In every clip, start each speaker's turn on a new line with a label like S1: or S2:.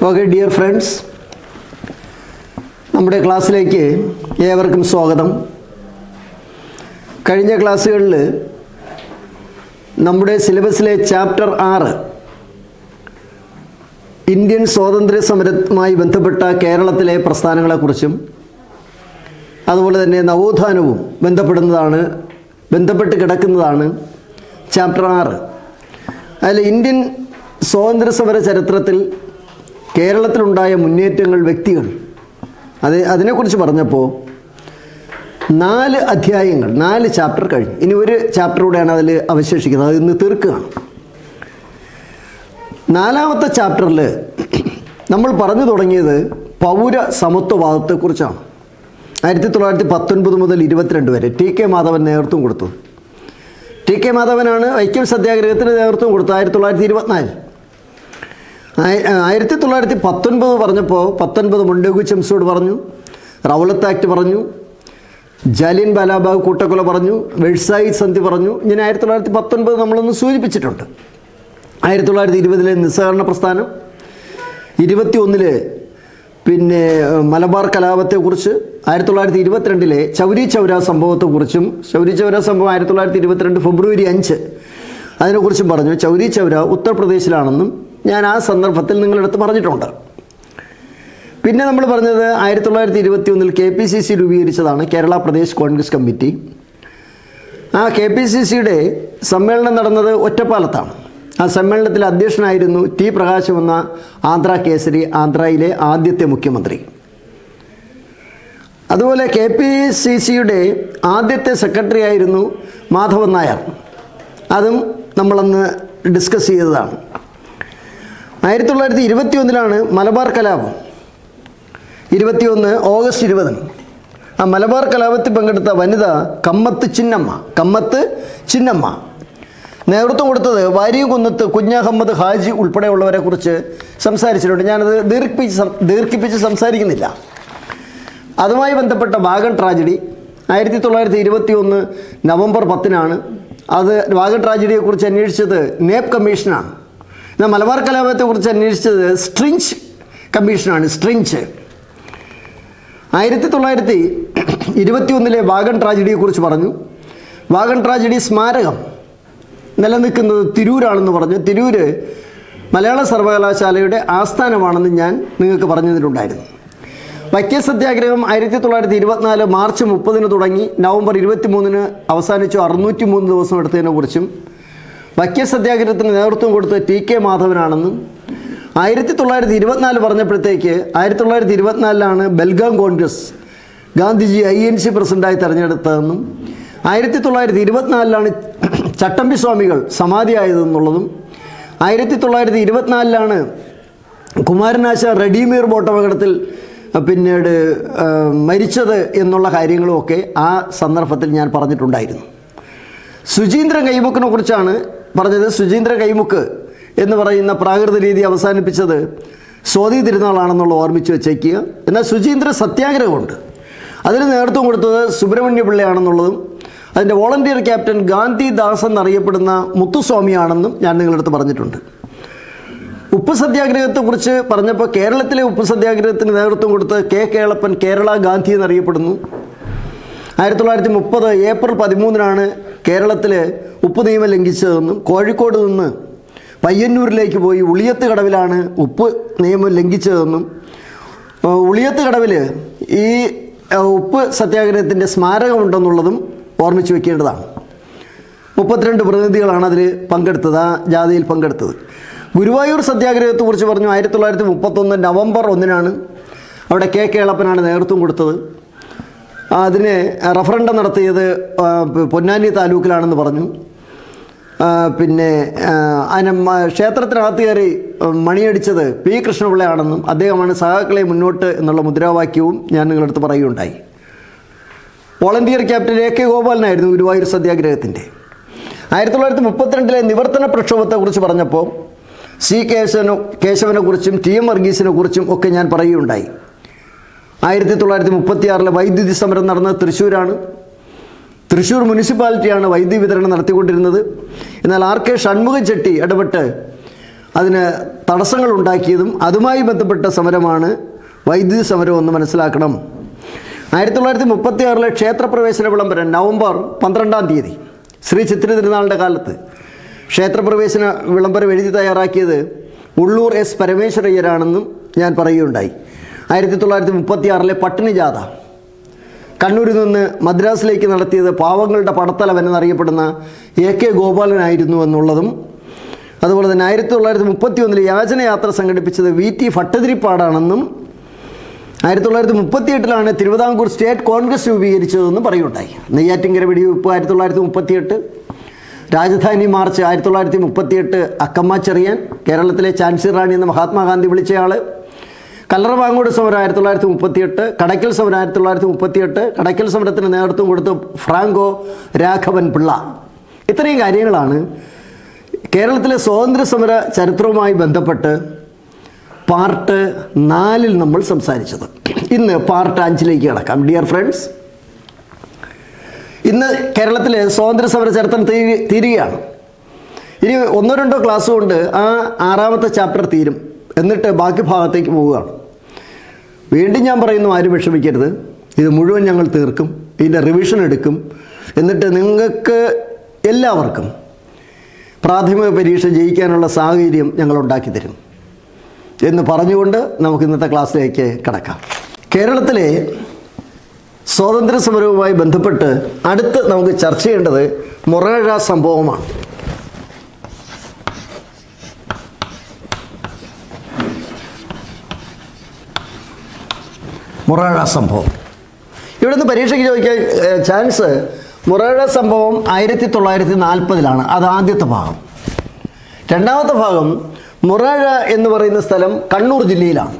S1: okay dear friends നമ്മുടെ ക്ലാസ്സിലേക്ക് ഏവർക്കും സ്വാഗതം കഴിഞ്ഞ ക്ലാസ്സുകളിൽ നമ്മുടെ സിലബസിലെ ചാപ്റ്റർ ആറ് ഇന്ത്യൻ സ്വാതന്ത്ര്യ സമരവുമായി ബന്ധപ്പെട്ട കേരളത്തിലെ പ്രസ്ഥാനങ്ങളെക്കുറിച്ചും അതുപോലെ തന്നെ നവോത്ഥാനവും ബന്ധപ്പെടുന്നതാണ് ബന്ധപ്പെട്ട് കിടക്കുന്നതാണ് ചാപ്റ്റർ ആറ് അതിൽ ഇന്ത്യൻ സ്വാതന്ത്ര്യ സമര ചരിത്രത്തിൽ കേരളത്തിലുണ്ടായ മുന്നേറ്റങ്ങൾ വ്യക്തികൾ അത് അതിനെക്കുറിച്ച് പറഞ്ഞപ്പോൾ നാല് അധ്യായങ്ങൾ നാല് ചാപ്റ്റർ കഴിഞ്ഞു ഇനി ഒരു ചാപ്റ്റർ കൂടെയാണ് അതിൽ അവശേഷിക്കുന്നത് അത് ഇന്ന് തീർക്കുകയാണ് നാലാമത്തെ ചാപ്റ്ററിൽ നമ്മൾ പറഞ്ഞു തുടങ്ങിയത് പൗര സമത്വവാദത്തെക്കുറിച്ചാണ് ആയിരത്തി തൊള്ളായിരത്തി പത്തൊൻപത് മുതൽ ഇരുപത്തിരണ്ട് വരെ ടി കെ മാധവൻ നേതൃത്വം കൊടുത്തത് ടി കെ മാധവനാണ് വൈക്കം സത്യാഗ്രഹത്തിന് നേതൃത്വം കൊടുത്തത് ആയിരത്തി തൊള്ളായിരത്തി ഇരുപത്തിനാല് ആയിരത്തി തൊള്ളായിരത്തി പത്തൊൻപത് പറഞ്ഞപ്പോൾ പത്തൊൻപത് മുണ്ടേഗു ചെംസോട് പറഞ്ഞു റൗലത്ത് ആക്ട് പറഞ്ഞു ജാലിയൻ ബാലാബാഗ് കൂട്ടക്കൊല പറഞ്ഞു വെഴ്സായി സന്ധി പറഞ്ഞു ഇങ്ങനെ ആയിരത്തി തൊള്ളായിരത്തി പത്തൊൻപത് നമ്മളൊന്ന് സൂചിപ്പിച്ചിട്ടുണ്ട് ആയിരത്തി തൊള്ളായിരത്തി ഇരുപതിലെ നിസ്സഹകരണ പ്രസ്ഥാനം ഇരുപത്തി ഒന്നില് പിന്നെ മലബാർ കലാപത്തെക്കുറിച്ച് ആയിരത്തി തൊള്ളായിരത്തി ഇരുപത്തിരണ്ടിലെ ചൗരി ചൗര സംഭവത്തെക്കുറിച്ചും ചൗരി ചൗര സംഭവം ആയിരത്തി തൊള്ളായിരത്തി ഇരുപത്തിരണ്ട് ഫെബ്രുവരി അഞ്ച് അതിനെക്കുറിച്ചും പറഞ്ഞു ചൗരി ചൗര ഉത്തർപ്രദേശിലാണെന്നും ഞാൻ ആ സന്ദർഭത്തിൽ നിങ്ങളടുത്ത് പറഞ്ഞിട്ടുണ്ട് പിന്നെ നമ്മൾ പറഞ്ഞത് ആയിരത്തി തൊള്ളായിരത്തി ഇരുപത്തി ഒന്നിൽ കെ പി സി സി രൂപീകരിച്ചതാണ് കേരള പ്രദേശ് കോൺഗ്രസ് കമ്മിറ്റി ആ കെ പി സി സിയുടെ സമ്മേളനം നടന്നത് ഒറ്റപ്പാലത്താണ് ആ സമ്മേളനത്തിൽ അധ്യക്ഷനായിരുന്നു ടി പ്രകാശം എന്ന ആന്ധ്ര കേസരി ആന്ധ്രയിലെ ആദ്യത്തെ മുഖ്യമന്ത്രി അതുപോലെ കെ പി സി സിയുടെ ആദ്യത്തെ സെക്രട്ടറി ആയിരുന്നു മാധവൻ നായർ അതും നമ്മളന്ന് ഡിസ്കസ് ചെയ്തതാണ് ആയിരത്തി തൊള്ളായിരത്തി ഇരുപത്തി ഒന്നിലാണ് മലബാർ കലാപം ഇരുപത്തിയൊന്ന് ഓഗസ്റ്റ് ഇരുപതിന് ആ മലബാർ കലാപത്തിൽ പങ്കെടുത്ത വനിത കമ്മത്ത് ചിന്നമ്മ കമ്മത്ത് ചിന്നമ്മ നേതൃത്വം കൊടുത്തത് വാരിയകുന്നത്ത് കുഞ്ഞഹമ്മദ് ഹാജി ഉൾപ്പെടെയുള്ളവരെ കുറിച്ച് സംസാരിച്ചിട്ടുണ്ട് ഞാനത് ദീർഘിപ്പിച്ച് സം- ദീർഘിപ്പിച്ച് സംസാരിക്കുന്നില്ല അതുമായി ബന്ധപ്പെട്ട വാഗൺ ട്രാജഡി ആയിരത്തി തൊള്ളായിരത്തി ഇരുപത്തി ഒന്ന് നവംബർ പത്തിനാണ് അത് വാഗൺ ട്രാജഡിയെക്കുറിച്ച് അന്വേഷിച്ചത് നേപ്പ് കമ്മീഷനാണ് എന്നാൽ മലബാർ കലാപത്തെക്കുറിച്ച് അന്വേഷിച്ചത് സ്ട്രിഞ്ച് കമ്മീഷനാണ് സ്ട്രിഞ്ച് ആയിരത്തി തൊള്ളായിരത്തി ഇരുപത്തി ഒന്നിലെ വാഗൺ ട്രാജഡിയെക്കുറിച്ച് പറഞ്ഞു വാഗൺ ട്രാജഡി സ്മാരകം നിലനിൽക്കുന്നത് തിരൂരാണെന്ന് പറഞ്ഞു തിരൂര് മലയാള സർവകലാശാലയുടെ ആസ്ഥാനമാണെന്ന് ഞാൻ നിങ്ങൾക്ക് പറഞ്ഞു തന്നിട്ടുണ്ടായിരുന്നു വൈക്ക സത്യാഗ്രഹം ആയിരത്തി തൊള്ളായിരത്തി ഇരുപത്തിനാല് മാർച്ച് മുപ്പതിന് തുടങ്ങി നവംബർ ഇരുപത്തി മൂന്നിന് അവസാനിച്ചു അറുന്നൂറ്റി മൂന്ന് ദിവസം എടുത്തതിനെ കുറിച്ചും വൈക്ക സത്യാഗ്രഹത്തിന് നേതൃത്വം കൊടുത്തത് ടി കെ മാധവനാണെന്നും ആയിരത്തി തൊള്ളായിരത്തി ഇരുപത്തിനാല് പറഞ്ഞപ്പോഴത്തേക്ക് ആയിരത്തി തൊള്ളായിരത്തി ഇരുപത്തിനാലിലാണ് Belgaum Congress Gandhiji I N C പ്രസിഡൻ്റായി തെരഞ്ഞെടുത്തതെന്നും ആയിരത്തി തൊള്ളായിരത്തി ഇരുപത്തിനാലിലാണ് ചട്ടമ്പി സ്വാമികൾ സമാധിയായതെന്നുള്ളതും ആയിരത്തി തൊള്ളായിരത്തി ഇരുപത്തിനാലിലാണ് കുമാരനാശ റെഡിമീർ ബോട്ടപകടത്തിൽ പിന്നീട് ആ, മരിച്ചത് എന്നുള്ള കാര്യങ്ങളുമൊക്കെ ആ സന്ദർഭത്തിൽ ഞാൻ പറഞ്ഞിട്ടുണ്ടായിരുന്നു സുചീന്ദ്രൻ കൈമുക്കിനെ കുറിച്ചാണ് പറഞ്ഞത് സുചീന്ദ്ര കൈമുക്ക് എന്ന് പറയുന്ന പ്രാകൃത രീതി അവസാനിപ്പിച്ചത് സ്വാതി തിരുനാളാണെന്നുള്ള ഓർമ്മിച്ച് വെച്ചേക്കുക എന്നാൽ സുചീന്ദ്ര സത്യാഗ്രഹമുണ്ട് അതിന് നേതൃത്വം കൊടുത്തത് സുബ്രഹ്മണ്യ പിള്ളയാണെന്നുള്ളതും അതിൻ്റെ വോളണ്ടിയർ ക്യാപ്റ്റൻ ഗാന്ധി ദാസ് എന്നറിയപ്പെടുന്ന മുത്തുസ്വാമിയാണെന്നും ഞാൻ നിങ്ങളടുത്ത് പറഞ്ഞിട്ടുണ്ട് ഉപ്പ് സത്യാഗ്രഹത്തെക്കുറിച്ച് പറഞ്ഞപ്പോൾ കേരളത്തിലെ ഉപ്പ് സത്യാഗ്രഹത്തിന് നേതൃത്വം കൊടുത്ത് കെ കേളപ്പൻ കേരള ഗാന്ധി എന്നറിയപ്പെടുന്നു ആയിരത്തി തൊള്ളായിരത്തി മുപ്പത് ഏപ്രിൽ പതിമൂന്നിനാണ് കേരളത്തിൽ ഉപ്പ് നിയമം ലംഘിച്ചതെന്നും കോഴിക്കോട് നിന്ന് പയ്യന്നൂരിലേക്ക് പോയി ഉളിയത്ത് കടവിലാണ് ഉപ്പ് നിയമം ലംഘിച്ചതെന്നും ആ, ഉളിയത്ത് കടവിൽ ഈ ആ, ഉപ്പ് സത്യാഗ്രഹത്തിൻ്റെ സ്മാരകമുണ്ടെന്നുള്ളതും ഓർമ്മിച്ച് വെക്കേണ്ടതാണ് മുപ്പത്തിരണ്ട് പ്രതിനിധികളാണ് അതിൽ പങ്കെടുത്തത് ആ ജാഥയിൽ പങ്കെടുത്തത് ഗുരുവായൂർ സത്യാഗ്രഹത്തെക്കുറിച്ച് പറഞ്ഞു ആയിരത്തി തൊള്ളായിരത്തി മുപ്പത്തൊന്ന് നവംബർ ഒന്നിനാണ് അവിടെ കെ കേളപ്പനാണ് നേതൃത്വം കൊടുത്തത് അതിന് റഫറൻഡം നടത്തിയത് ആ, പ് പൊന്നാനി താലൂക്കിലാണെന്ന് പറഞ്ഞു ആ, പിന്നെ ആ, അതിന് മ- ക്ഷേത്രത്തിനകത്ത് കയറി മണിയടിച്ചത് പി കൃഷ്ണപിള്ളയാണെന്നും അദ്ദേഹമാണ് സഹാക്കളെ മുന്നോട്ട് എന്നുള്ള മുദ്രാവാക്യവും ഞാൻ നിങ്ങളടുത്ത് പറയുകയുണ്ടായി വോളണ്ടിയർ ക്യാപ്റ്റൻ എ കെ ഗോപാലനായിരുന്നു ഗുരുവായൂർ സത്യാഗ്രഹത്തിൻ്റെ ആയിരത്തി തൊള്ളായിരത്തി മുപ്പത്തിരണ്ടിലെ നിവർത്തന പ്രക്ഷോഭത്തെക്കുറിച്ച് പറഞ്ഞപ്പോൾ സി കേശവനെ കേശവനെക്കുറിച്ചും ടി എം വർഗീസിനെ കുറിച്ചും ഒക്കെ ഞാൻ പറയുകയുണ്ടായി ആയിരത്തി തൊള്ളായിരത്തി മുപ്പത്തിയാറിലെ വൈദ്യുതി സമരം നടന്നത് തൃശ്ശൂരാണ് തൃശ്ശൂർ മുനിസിപ്പാലിറ്റിയാണ് വൈദ്യുതി വിതരണം നടത്തിക്കൊണ്ടിരുന്നത് എന്നാൽ ആർ കെ ഷൺമുഖം ചെട്ടി ഇടപെട്ട് അതിന് തടസ്സങ്ങൾ ഉണ്ടാക്കിയതും അതുമായി ബന്ധപ്പെട്ട സമരമാണ് വൈദ്യുതി സമരം എന്ന് മനസ്സിലാക്കണം ആയിരത്തി തൊള്ളായിരത്തി മുപ്പത്തി ആറിലെ ക്ഷേത്രപ്രവേശന വിളംബരം നവംബർ പന്ത്രണ്ടാം തീയതി ശ്രീ ചിത്ര തിരുനാളിൻ്റെ കാലത്ത് ക്ഷേത്രപ്രവേശന വിളംബരം എഴുതി തയ്യാറാക്കിയത് ഉള്ളൂർ എസ് പരമേശ്വരയ്യരാണെന്നും ഞാൻ പറയുകയുണ്ടായി ആയിരത്തി തൊള്ളായിരത്തി മുപ്പത്തി ആറിലെ പട്ടിണി ജാഥ കണ്ണൂരിൽ നിന്ന് മദ്രാസിലേക്ക് നടത്തിയത് പാവങ്ങളുടെ പടത്തലവൻ എന്നറിയപ്പെടുന്ന എ കെ ഗോപാലനായിരുന്നു എന്നുള്ളതും അതുപോലെ തന്നെ ആയിരത്തി തൊള്ളായിരത്തി മുപ്പത്തി ഒന്നിൽ യാചനയാത്ര സംഘടിപ്പിച്ചത് വി ടി ഭട്ടതിരിപ്പാടാണെന്നും ആയിരത്തി തൊള്ളായിരത്തി മുപ്പത്തി എട്ടിലാണ് തിരുവിതാംകൂർ സ്റ്റേറ്റ് കോൺഗ്രസ് രൂപീകരിച്ചതെന്നും പറയുണ്ടായി നെയ്യാറ്റിങ്കര വെടിവെപ്പ് ആയിരത്തി തൊള്ളായിരത്തി മുപ്പത്തിയെട്ട് രാജധാനി മാർച്ച് ആയിരത്തി തൊള്ളായിരത്തി മുപ്പത്തിയെട്ട് അക്കമ്മ ചെറിയാൻ കേരളത്തിലെ ചാൻസി റാണി എന്ന മഹാത്മാഗാന്ധി വിളിച്ചയാൾ കല്ലറവാങ്ങോട് സമരം ആയിരത്തി തൊള്ളായിരത്തി മുപ്പത്തിയെട്ട് കടയ്ക്കൽ സമരം ആയിരത്തി തൊള്ളായിരത്തി മുപ്പത്തിയെട്ട് കടയ്ക്കൽ സമരത്തിന് നേതൃത്വം കൊടുത്ത് ഫ്രാങ്കോ രാഘവൻ പിള്ള ഇത്രയും കാര്യങ്ങളാണ് കേരളത്തിലെ സ്വാതന്ത്ര്യ സമര ചരിത്രവുമായി ബന്ധപ്പെട്ട് പാർട്ട് നാലിൽ നമ്മൾ സംസാരിച്ചത് ഇന്ന് പാർട്ട് അഞ്ചിലേക്ക് കിടക്കാം ഡിയർ ഫ്രണ്ട്സ് ഇന്ന് കേരളത്തിലെ സ്വാതന്ത്ര്യ സമര ചരിത്രം തീരു തീരുകയാണ് ഇനി ഒന്നോ രണ്ടോ ക്ലാസ് കൊണ്ട് ആ ആറാമത്തെ ചാപ്റ്റർ തീരും എന്നിട്ട് ബാക്കി ഭാഗത്തേക്ക് പോവുകയാണ് വീണ്ടും ഞാൻ പറയുന്നു ആരും വിഷമിക്കരുത് ഇത് മുഴുവൻ ഞങ്ങൾ തീർക്കും ഇതിൻ്റെ റിവിഷൻ എടുക്കും എന്നിട്ട് നിങ്ങൾക്ക് എല്ലാവർക്കും പ്രാഥമിക പരീക്ഷ ജയിക്കാനുള്ള സാഹചര്യം ഞങ്ങൾ ഉണ്ടാക്കി തരും എന്ന് പറഞ്ഞുകൊണ്ട് നമുക്ക് ഇന്നത്തെ ക്ലാസ്സിലേക്ക് കടക്കാം കേരളത്തിലെ സ്വാതന്ത്ര്യ സമരവുമായി ബന്ധപ്പെട്ട് അടുത്ത് നമുക്ക് ചർച്ച ചെയ്യേണ്ടത് മൊറാഴ സംഭവമാണ് മൊറാഴ സംഭവം ഇവിടെ നിന്ന് പരീക്ഷയ്ക്ക് ചോദിക്കാൻ ഏഹ്, ചാൻസ് മൊറാഴ സംഭവം ആയിരത്തി തൊള്ളായിരത്തി നാൽപ്പതിലാണ് അത് ആദ്യത്തെ ഭാഗം രണ്ടാമത്തെ ഭാഗം മൊറാഴ എന്ന് പറയുന്ന സ്ഥലം കണ്ണൂർ ജില്ലയിലാണ്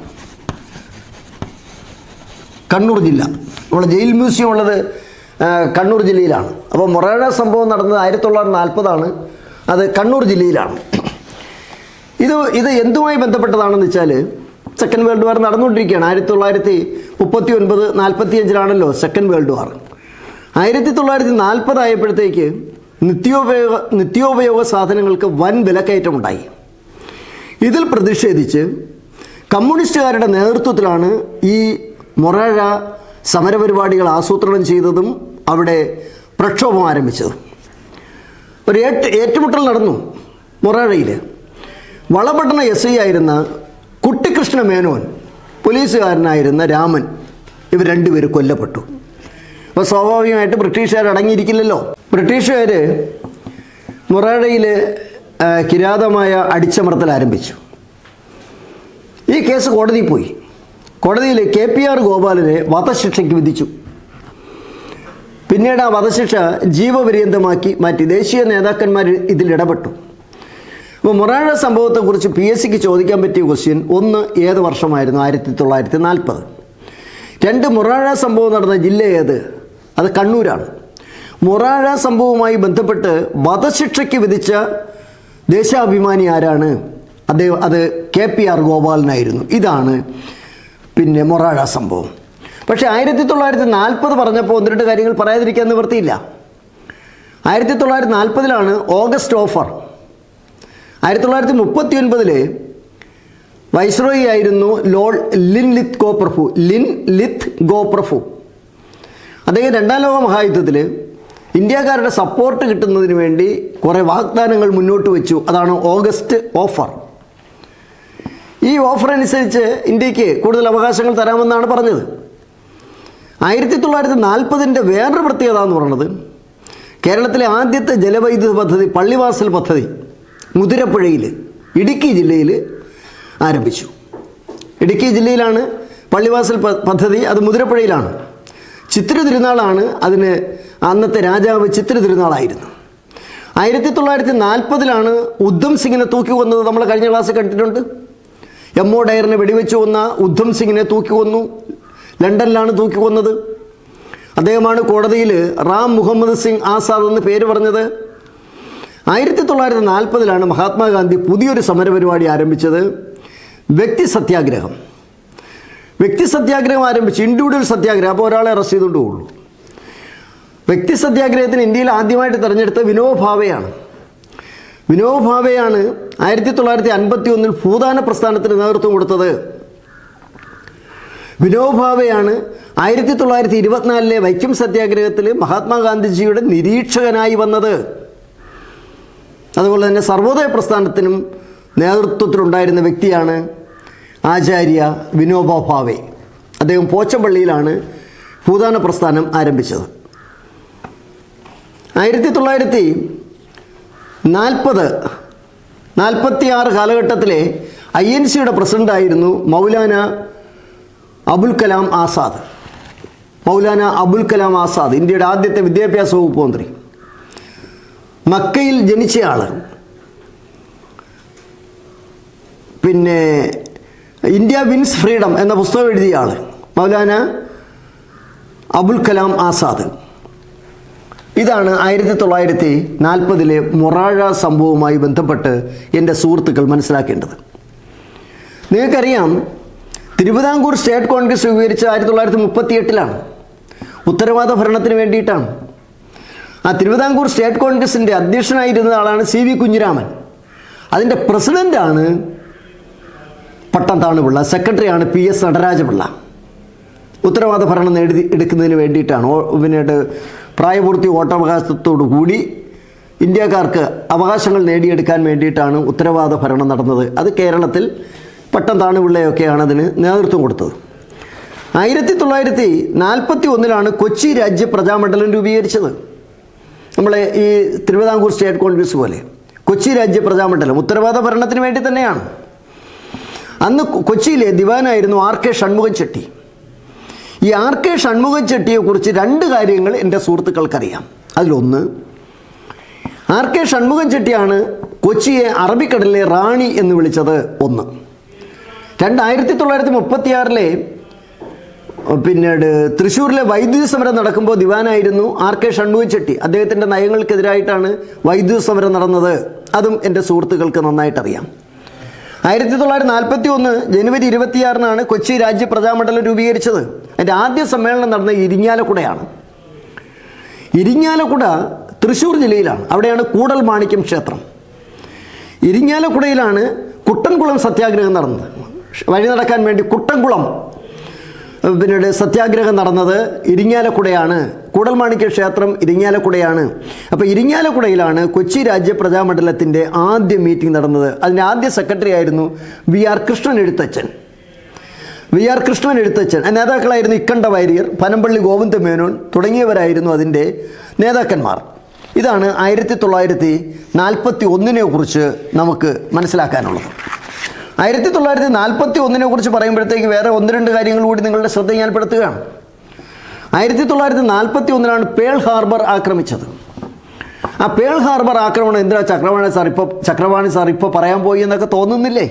S1: കണ്ണൂർ ജില്ല നമ്മുടെ ജയിൽ മ്യൂസിയം ഉള്ളത് ആ, കണ്ണൂർ ജില്ലയിലാണ് അപ്പോൾ മൊറാഴ സംഭവം നടന്നത് ആയിരത്തി തൊള്ളായിരത്തി നാൽപ്പതാണ് അത് കണ്ണൂർ ജില്ലയിലാണ് ഇത് ഇത് എന്തുമായി ബന്ധപ്പെട്ടതാണെന്ന് വെച്ചാൽ സെക്കൻഡ് വേൾഡ് വാർ നടന്നുകൊണ്ടിരിക്കുകയാണ് ആയിരത്തി തൊള്ളായിരത്തി മുപ്പത്തി ഒൻപത് നാൽപ്പത്തി അഞ്ചിലാണല്ലോ സെക്കൻഡ് വേൾഡ് വാർ ആയിരത്തി തൊള്ളായിരത്തി നാൽപ്പതായപ്പോഴത്തേക്ക് നിത്യോപയോഗ നിത്യോപയോഗ സാധനങ്ങൾക്ക് വൻ വിലക്കയറ്റമുണ്ടായി ഇതിൽ പ്രതിഷേധിച്ച് കമ്മ്യൂണിസ്റ്റുകാരുടെ നേതൃത്വത്തിലാണ് ഈ മൊറാഴ സമരപരിപാടികൾ ആസൂത്രണം ചെയ്തതും അവിടെ പ്രക്ഷോഭം ആരംഭിച്ചതും ഒരു ഏറ്റ് ഏറ്റുമുട്ടൽ നടന്നു മൊറാഴയിൽ വളപട്ടണ എസ് ഐ ആയിരുന്ന കുട്ടിക്കൃഷ്ണ മേനോൻ പോലീസുകാരനായിരുന്ന രാമൻ ഇവർ രണ്ടുപേരും കൊല്ലപ്പെട്ടു അപ്പോൾ സ്വാഭാവികമായിട്ട് ബ്രിട്ടീഷുകാർ അടങ്ങിയിരിക്കില്ലല്ലോ ബ്രിട്ടീഷുകാർ മൊറാഴയിൽ ആ, കിരാതമായ അടിച്ചമർത്തൽ ആരംഭിച്ചു ഈ കേസ് കോടതിയിൽ പോയി കോടതിയിൽ കെ പി ആർ ഗോപാലനെ വധശിക്ഷയ്ക്ക് വിധിച്ചു പിന്നീട് ആ വധശിക്ഷ ജീവപര്യന്തമാക്കി മാറ്റി ദേശീയ നേതാക്കന്മാർ ഇതിൽ ഇടപെട്ടു അപ്പോൾ മൊറാഴ സംഭവത്തെക്കുറിച്ച് പി എസ് സിക്ക് ചോദിക്കാൻ പറ്റിയ ക്വസ്റ്റ്യൻ ഒന്ന് ഏത് വർഷമായിരുന്നു ആയിരത്തി തൊള്ളായിരത്തി നാൽപ്പത് രണ്ട് മൊറാഴ സംഭവം നടന്ന ജില്ല ഏത് അത് കണ്ണൂരാണ് മൊറാഴ സംഭവവുമായി ബന്ധപ്പെട്ട് വധശിക്ഷയ്ക്ക് വിധിച്ച ദേശാഭിമാനി ആരാണ് അദ്ദേഹം അത് കെ പി ആർ ഗോപാലനായിരുന്നു ഇതാണ് പിന്നെ മൊറാഴ സംഭവം പക്ഷേ ആയിരത്തി തൊള്ളായിരത്തി നാൽപ്പത് പറഞ്ഞപ്പോൾ ഒന്ന് രണ്ട് കാര്യങ്ങൾ പറയാതിരിക്കാൻ നിവൃത്തിയില്ല ആയിരത്തി തൊള്ളായിരത്തി നാൽപ്പതിലാണ് ഓഗസ്റ്റ് ഓഫർ ആയിരത്തി തൊള്ളായിരത്തി മുപ്പത്തി ഒൻപതില് വൈസ്രോയി ആയിരുന്നു ലോർഡ് ലിൻ ലിത്ത് ഗോപ്രഭു ലിൻ ലിത്ത് ഗോപ്രഭു അദ്ദേഹം രണ്ടാം ലോക മഹായുദ്ധത്തിൽ ഇന്ത്യക്കാരുടെ സപ്പോർട്ട് കിട്ടുന്നതിന് വേണ്ടി കുറേ വാഗ്ദാനങ്ങൾ മുന്നോട്ട് വെച്ചു അതാണ് ഓഗസ്റ്റ് ഓഫർ ഈ ഓഫർ അനുസരിച്ച് ഇന്ത്യക്ക് കൂടുതൽ അവകാശങ്ങൾ തരാമെന്നാണ് പറഞ്ഞത് ആയിരത്തി തൊള്ളായിരത്തി നാൽപ്പതിൻ്റെ വേറൊരു പ്രത്യേകത എന്ന് പറയുന്നത് കേരളത്തിലെ ആദ്യത്തെ ജലവൈദ്യുത പദ്ധതി പള്ളിവാസൽ പദ്ധതി മുതിരപ്പുഴയിൽ ഇടുക്കി ജില്ലയിൽ ആരംഭിച്ചു ഇടുക്കി ജില്ലയിലാണ് പള്ളിവാസൽ പ- പദ്ധതി അത് മുതിരപ്പുഴയിലാണ് ചിത്ര തിരുനാളാണ് അതിന് അന്നത്തെ രാജാവ് ചിത്ര തിരുനാളായിരുന്നു ആയിരത്തി തൊള്ളായിരത്തി നാൽപ്പതിലാണ് ഉദ്ധം സിംഗിനെ തൂക്കി കൊന്നത് നമ്മൾ കഴിഞ്ഞ ക്ലാസ്സിൽ കണ്ടിട്ടുണ്ട് എം ഒ ഡയറിനെ വെടിവെച്ച് കൊന്ന ഉദ്ധം സിംഗിനെ തൂക്കി കൊന്നു ലണ്ടനിലാണ് തൂക്കി കൊന്നത് അദ്ദേഹമാണ് കോടതിയിൽ റാം മുഹമ്മദ് സിംഗ് ആസാദ് എന്ന് പേര് പറഞ്ഞത് ആയിരത്തി തൊള്ളായിരത്തി നാൽപ്പതിലാണ് മഹാത്മാഗാന്ധി പുതിയൊരു സമരപരിപാടി ആരംഭിച്ചത് വ്യക്തി സത്യാഗ്രഹം വ്യക്തി സത്യാഗ്രഹം ആരംഭിച്ചു ഇൻഡിവിജ്വൽ സത്യാഗ്രഹം അപ്പോൾ ഒരാളെ അറസ്റ്റ് ചെയ്തുകൊണ്ട് പോകുള്ളൂ വ്യക്തി സത്യാഗ്രഹത്തിന് ഇന്ത്യയിൽ ആദ്യമായിട്ട് തിരഞ്ഞെടുത്ത വിനോബ് ഭാവെയാണ് വിനോബ ഭാവെയാണ് ആയിരത്തി തൊള്ളായിരത്തി അൻപത്തി ഒന്നിൽ ഭൂദാന പ്രസ്ഥാനത്തിന് നേതൃത്വം കൊടുത്തത് വിനോബ ഭാവെയാണ് ആയിരത്തി തൊള്ളായിരത്തി ഇരുപത്തിനാലിലെ വൈക്കം സത്യാഗ്രഹത്തിൽ മഹാത്മാഗാന്ധിജിയുടെ നിരീക്ഷകനായി വന്നത് അതുപോലെ തന്നെ സർവോദയ പ്രസ്ഥാനത്തിനും നേതൃത്വത്തിലുണ്ടായിരുന്ന വ്യക്തിയാണ് ആചാര്യ വിനോബ ഭാവെ അദ്ദേഹം പോച്ചപ്പള്ളിയിലാണ് ഭൂദാന പ്രസ്ഥാനം ആരംഭിച്ചത് ആയിരത്തി തൊള്ളായിരത്തി നാൽപ്പത് നാൽപ്പത്തി ആറ് കാലഘട്ടത്തിലെ ഐ എൻ സിയുടെ പ്രസിഡൻ്റായിരുന്നു മൗലാന അബുൽ കലാം ആസാദ് മൗലാന അബുൽ കലാം ആസാദ് ഇന്ത്യയുടെ ആദ്യത്തെ വിദ്യാഭ്യാസ വകുപ്പ് മന്ത്രി മക്കയിൽ ജനിച്ചയാൾ പിന്നെ ഇന്ത്യ വിൻസ് ഫ്രീഡം എന്ന പുസ്തകം എഴുതിയ ആൾ മൗലാന അബുൽ കലാം ആസാദ് ഇതാണ് ആയിരത്തി തൊള്ളായിരത്തി നാൽപ്പതിലെ മൊറാഴ സംഭവവുമായി ബന്ധപ്പെട്ട് എൻ്റെ സുഹൃത്തുക്കൾ മനസ്സിലാക്കേണ്ടത് നിങ്ങൾക്കറിയാം തിരുവിതാംകൂർ സ്റ്റേറ്റ് കോൺഗ്രസ് രൂപീകരിച്ച ആയിരത്തി തൊള്ളായിരത്തി മുപ്പത്തി എട്ടിലാണ് ഉത്തരവാദ ഭരണത്തിന് വേണ്ടിയിട്ടാണ് ആ തിരുവിതാംകൂർ സ്റ്റേറ്റ് കോൺഗ്രസിൻ്റെ അധ്യക്ഷനായിരുന്ന ആളാണ് സി വി കുഞ്ഞിരാമൻ അതിൻ്റെ പ്രസിഡൻ്റാണ് പട്ടം താണുപിള്ള സെക്രട്ടറിയാണ് പി എസ് നടരാജപിള്ള ഉത്തരവാദ ഭരണം നേടി എടുക്കുന്നതിന് വേണ്ടിയിട്ടാണ് ഓ- പിന്നീട് പ്രായപൂർത്തി വോട്ടവകാശത്തോടു കൂടി ഇന്ത്യക്കാർക്ക് അവകാശങ്ങൾ നേടിയെടുക്കാൻ വേണ്ടിയിട്ടാണ് ഉത്തരവാദ ഭരണം നടന്നത് അത് കേരളത്തിൽ പട്ടം താണുപിള്ളയൊക്കെയാണ് അതിന് നേതൃത്വം കൊടുത്തത് ആയിരത്തി തൊള്ളായിരത്തി നാൽപ്പത്തി ഒന്നിലാണ് കൊച്ചി രാജ്യ പ്രജാമണ്ഡലം രൂപീകരിച്ചത് നമ്മളെ ഈ തിരുവിതാംകൂർ സ്റ്റേറ്റ് കോൺഗ്രസ് പോലെ കൊച്ചി രാജ്യ പ്രജാമണ്ഡലം ഉത്തരവാദ ഭരണത്തിന് വേണ്ടി തന്നെയാണ് അന്ന് കൊ- കൊച്ചിയിലെ ദിവാനായിരുന്നു ആർ കെ ഷൺമുഖൻ ചെട്ടി ഈ ആർ കെ ഷൺമുഖൻ ചെട്ടിയെക്കുറിച്ച് രണ്ട് കാര്യങ്ങൾ എൻ്റെ സുഹൃത്തുക്കൾക്കറിയാം അതിലൊന്ന് ആർ കെ ഷൺമുഖൻ ചെട്ടിയാണ് കൊച്ചിയെ അറബിക്കടലിലെ റാണി എന്ന് വിളിച്ചത് ഒന്ന് രണ്ട് ആയിരത്തി തൊള്ളായിരത്തി മുപ്പത്തിയാറിലെ പിന്നീട് തൃശ്ശൂരിലെ വൈദ്യുതി സമരം നടക്കുമ്പോൾ ദിവാനായിരുന്നു ആർ കെ ഷൺമുഖൻ ചെട്ടി അദ്ദേഹത്തിൻ്റെ നയങ്ങൾക്കെതിരായിട്ടാണ് വൈദ്യുതി സമരം നടന്നത് അതും എൻ്റെ സുഹൃത്തുക്കൾക്ക് നന്നായിട്ടറിയാം ആയിരത്തി തൊള്ളായിരത്തി നാൽപ്പത്തി ഒന്ന് ജനുവരി ഇരുപത്തിയാറിനാണ് കൊച്ചി രാജ്യ പ്രജാമണ്ഡലം രൂപീകരിച്ചത് അതിൻ്റെ ആദ്യ സമ്മേളനം നടന്ന ഇരിങ്ങാലക്കുടയാണ് ഇരിങ്ങാലക്കുട തൃശ്ശൂർ ജില്ലയിലാണ് അവിടെയാണ് കൂടൽ മാണിക്യം ക്ഷേത്രം ഇരിങ്ങാലക്കുടയിലാണ് കുട്ടൻകുളം സത്യാഗ്രഹം നടന്നത് വഴി നടക്കാൻ വേണ്ടി കുട്ടൻകുളം ഏഹ് പിന്നീട് സത്യാഗ്രഹം നടന്നത് ഇരിങ്ങാലക്കുടയാണ് കൂടൽമാണിക്യ ക്ഷേത്രം ഇരിങ്ങാലക്കുടയാണ് അപ്പോൾ ഇരിങ്ങാലക്കുടയിലാണ് കൊച്ചി രാജ്യ പ്രജാമണ്ഡലത്തിൻ്റെ ആദ്യ മീറ്റിംഗ് നടന്നത് അതിൻ്റെ ആദ്യ സെക്രട്ടറി ആയിരുന്നു V R Krishnan Ezhuthachan V R Krishnan Ezhuthachan ആ നേതാക്കളായിരുന്നു ഇക്കണ്ട വാര്യർ പനമ്പള്ളി ഗോവിന്ദ മേനോൻ തുടങ്ങിയവരായിരുന്നു അതിൻ്റെ നേതാക്കന്മാർ ഇതാണ് ആയിരത്തി തൊള്ളായിരത്തി നാൽപ്പത്തി ഒന്നിനെ കുറിച്ച് നമുക്ക് മനസ്സിലാക്കാനുള്ളത് ആയിരത്തി തൊള്ളായിരത്തി നാൽപ്പത്തി ഒന്നിനെ കുറിച്ച് പറയുമ്പോഴത്തേക്ക് വേറെ ഒന്ന് രണ്ട് കാര്യങ്ങൾ കൂടി നിങ്ങളുടെ ശ്രദ്ധ ഞാൻ പെടുത്തുകയാണ് ആയിരത്തി തൊള്ളായിരത്തി നാൽപ്പത്തി ഒന്നിലാണ് പേൾ ഹാർബർ ആക്രമിച്ചത് ആ പേൾ ഹാർബർ ആക്രമണം എന്തിനാ ചക്രവാണി സാർ ഇപ്പോൾ ചക്രവാണി സാർ ഇപ്പോൾ പറയാൻ പോയി എന്നൊക്കെ തോന്നുന്നില്ലേ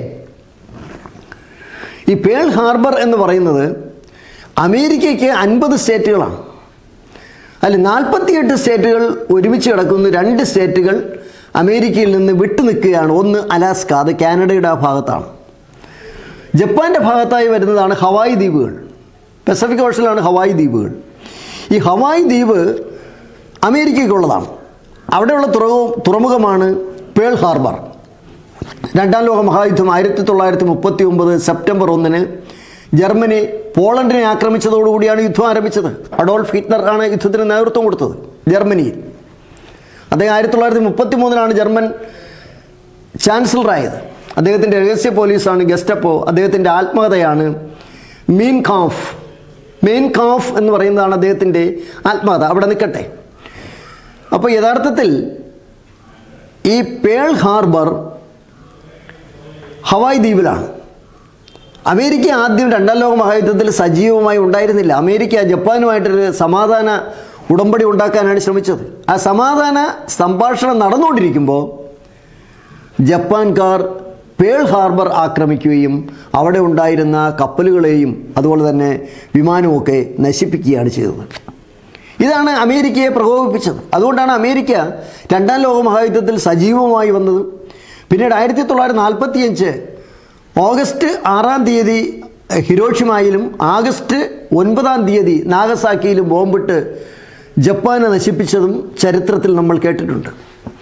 S1: ഈ പേൾ ഹാർബർ എന്ന് പറയുന്നത് അമേരിക്കയ്ക്ക് അൻപത് സ്റ്റേറ്റുകളാണ് അതിൽ നാൽപ്പത്തിയെട്ട് സ്റ്റേറ്റുകൾ ഒരുമിച്ച് കിടക്കുന്ന രണ്ട് സ്റ്റേറ്റുകൾ അമേരിക്കയിൽ നിന്ന് വിട്ടു നിൽക്കുകയാണ് ഒന്ന് അലാസ്ക അത് കാനഡയുടെ ആ ഭാഗത്താണ് ജപ്പാൻ്റെ ഭാഗത്തായി വരുന്നതാണ് ഹവായ് ദ്വീപുകൾ പസഫിക് ഓഷനിലാണ് ഹവായ് ദ്വീപുകൾ ഈ ഹവായ് ദ്വീപ് അമേരിക്കയ്ക്കുള്ളതാണ് അവിടെയുള്ള തുറമുഖ തുറമുഖമാണ് പേൾ ഹാർബർ രണ്ടാം ലോക മഹായുദ്ധം ആയിരത്തി തൊള്ളായിരത്തി മുപ്പത്തി ഒമ്പത് സെപ്റ്റംബർ ഒന്നിന് ജർമ്മനി പോളണ്ടിനെ ആക്രമിച്ചതോടുകൂടിയാണ് യുദ്ധം ആരംഭിച്ചത് അഡോൾഫ് ഹിറ്റ്ലർ ആണ് യുദ്ധത്തിന് നേതൃത്വം കൊടുത്തത് ജർമ്മനിയിൽ അദ്ദേഹം ആയിരത്തി തൊള്ളായിരത്തി മുപ്പത്തി മൂന്നിലാണ് ജർമ്മൻ ചാൻസലറായത് അദ്ദേഹത്തിൻ്റെ രഹസ്യ പോലീസാണ് ഗസ്റ്റപ്പോ അദ്ദേഹത്തിൻ്റെ ആത്മകഥയാണ് മീൻ കാഫ് മെയിൻ കാഫ് എന്ന് പറയുന്നതാണ് അദ്ദേഹത്തിൻ്റെ ആത്മകഥ അവിടെ നിൽക്കട്ടെ അപ്പോൾ യഥാർത്ഥത്തിൽ ഈ പേൾ ഹാർബർ ഹവായ് ദ്വീപിലാണ് അമേരിക്ക ആദ്യം രണ്ടാം ലോക മഹായുദ്ധത്തിൽ സജീവമായി ഉണ്ടായിരുന്നില്ല അമേരിക്ക ജപ്പാനുമായിട്ടൊരു സമാധാന ഉടമ്പടി ഉണ്ടാക്കാനാണ് ശ്രമിച്ചത് ആ സമാധാന സംഭാഷണം നടന്നുകൊണ്ടിരിക്കുമ്പോൾ ജപ്പാൻകാർ പേൾ ഹാർബർ ആക്രമിക്കുകയും അവിടെ ഉണ്ടായിരുന്ന കപ്പലുകളെയും അതുപോലെ തന്നെ വിമാനമൊക്കെ നശിപ്പിക്കുകയാണ് ചെയ്തത് ഇതാണ് അമേരിക്കയെ പ്രകോപിപ്പിച്ചത് അതുകൊണ്ടാണ് അമേരിക്ക രണ്ടാം ലോക മഹായുദ്ധത്തിൽ സജീവമായി വന്നത് പിന്നീട് ആയിരത്തി തൊള്ളായിരത്തി നാൽപ്പത്തിയഞ്ച് ഓഗസ്റ്റ് ആറാം തീയതി ഹിരോഷിമായിലും ആഗസ്റ്റ് ഒൻപതാം തീയതി നാഗസാക്കിയിലും ബോംബിട്ട് ജപ്പാനെ നശിപ്പിച്ചതും ചരിത്രത്തിൽ നമ്മൾ കേട്ടിട്ടുണ്ട്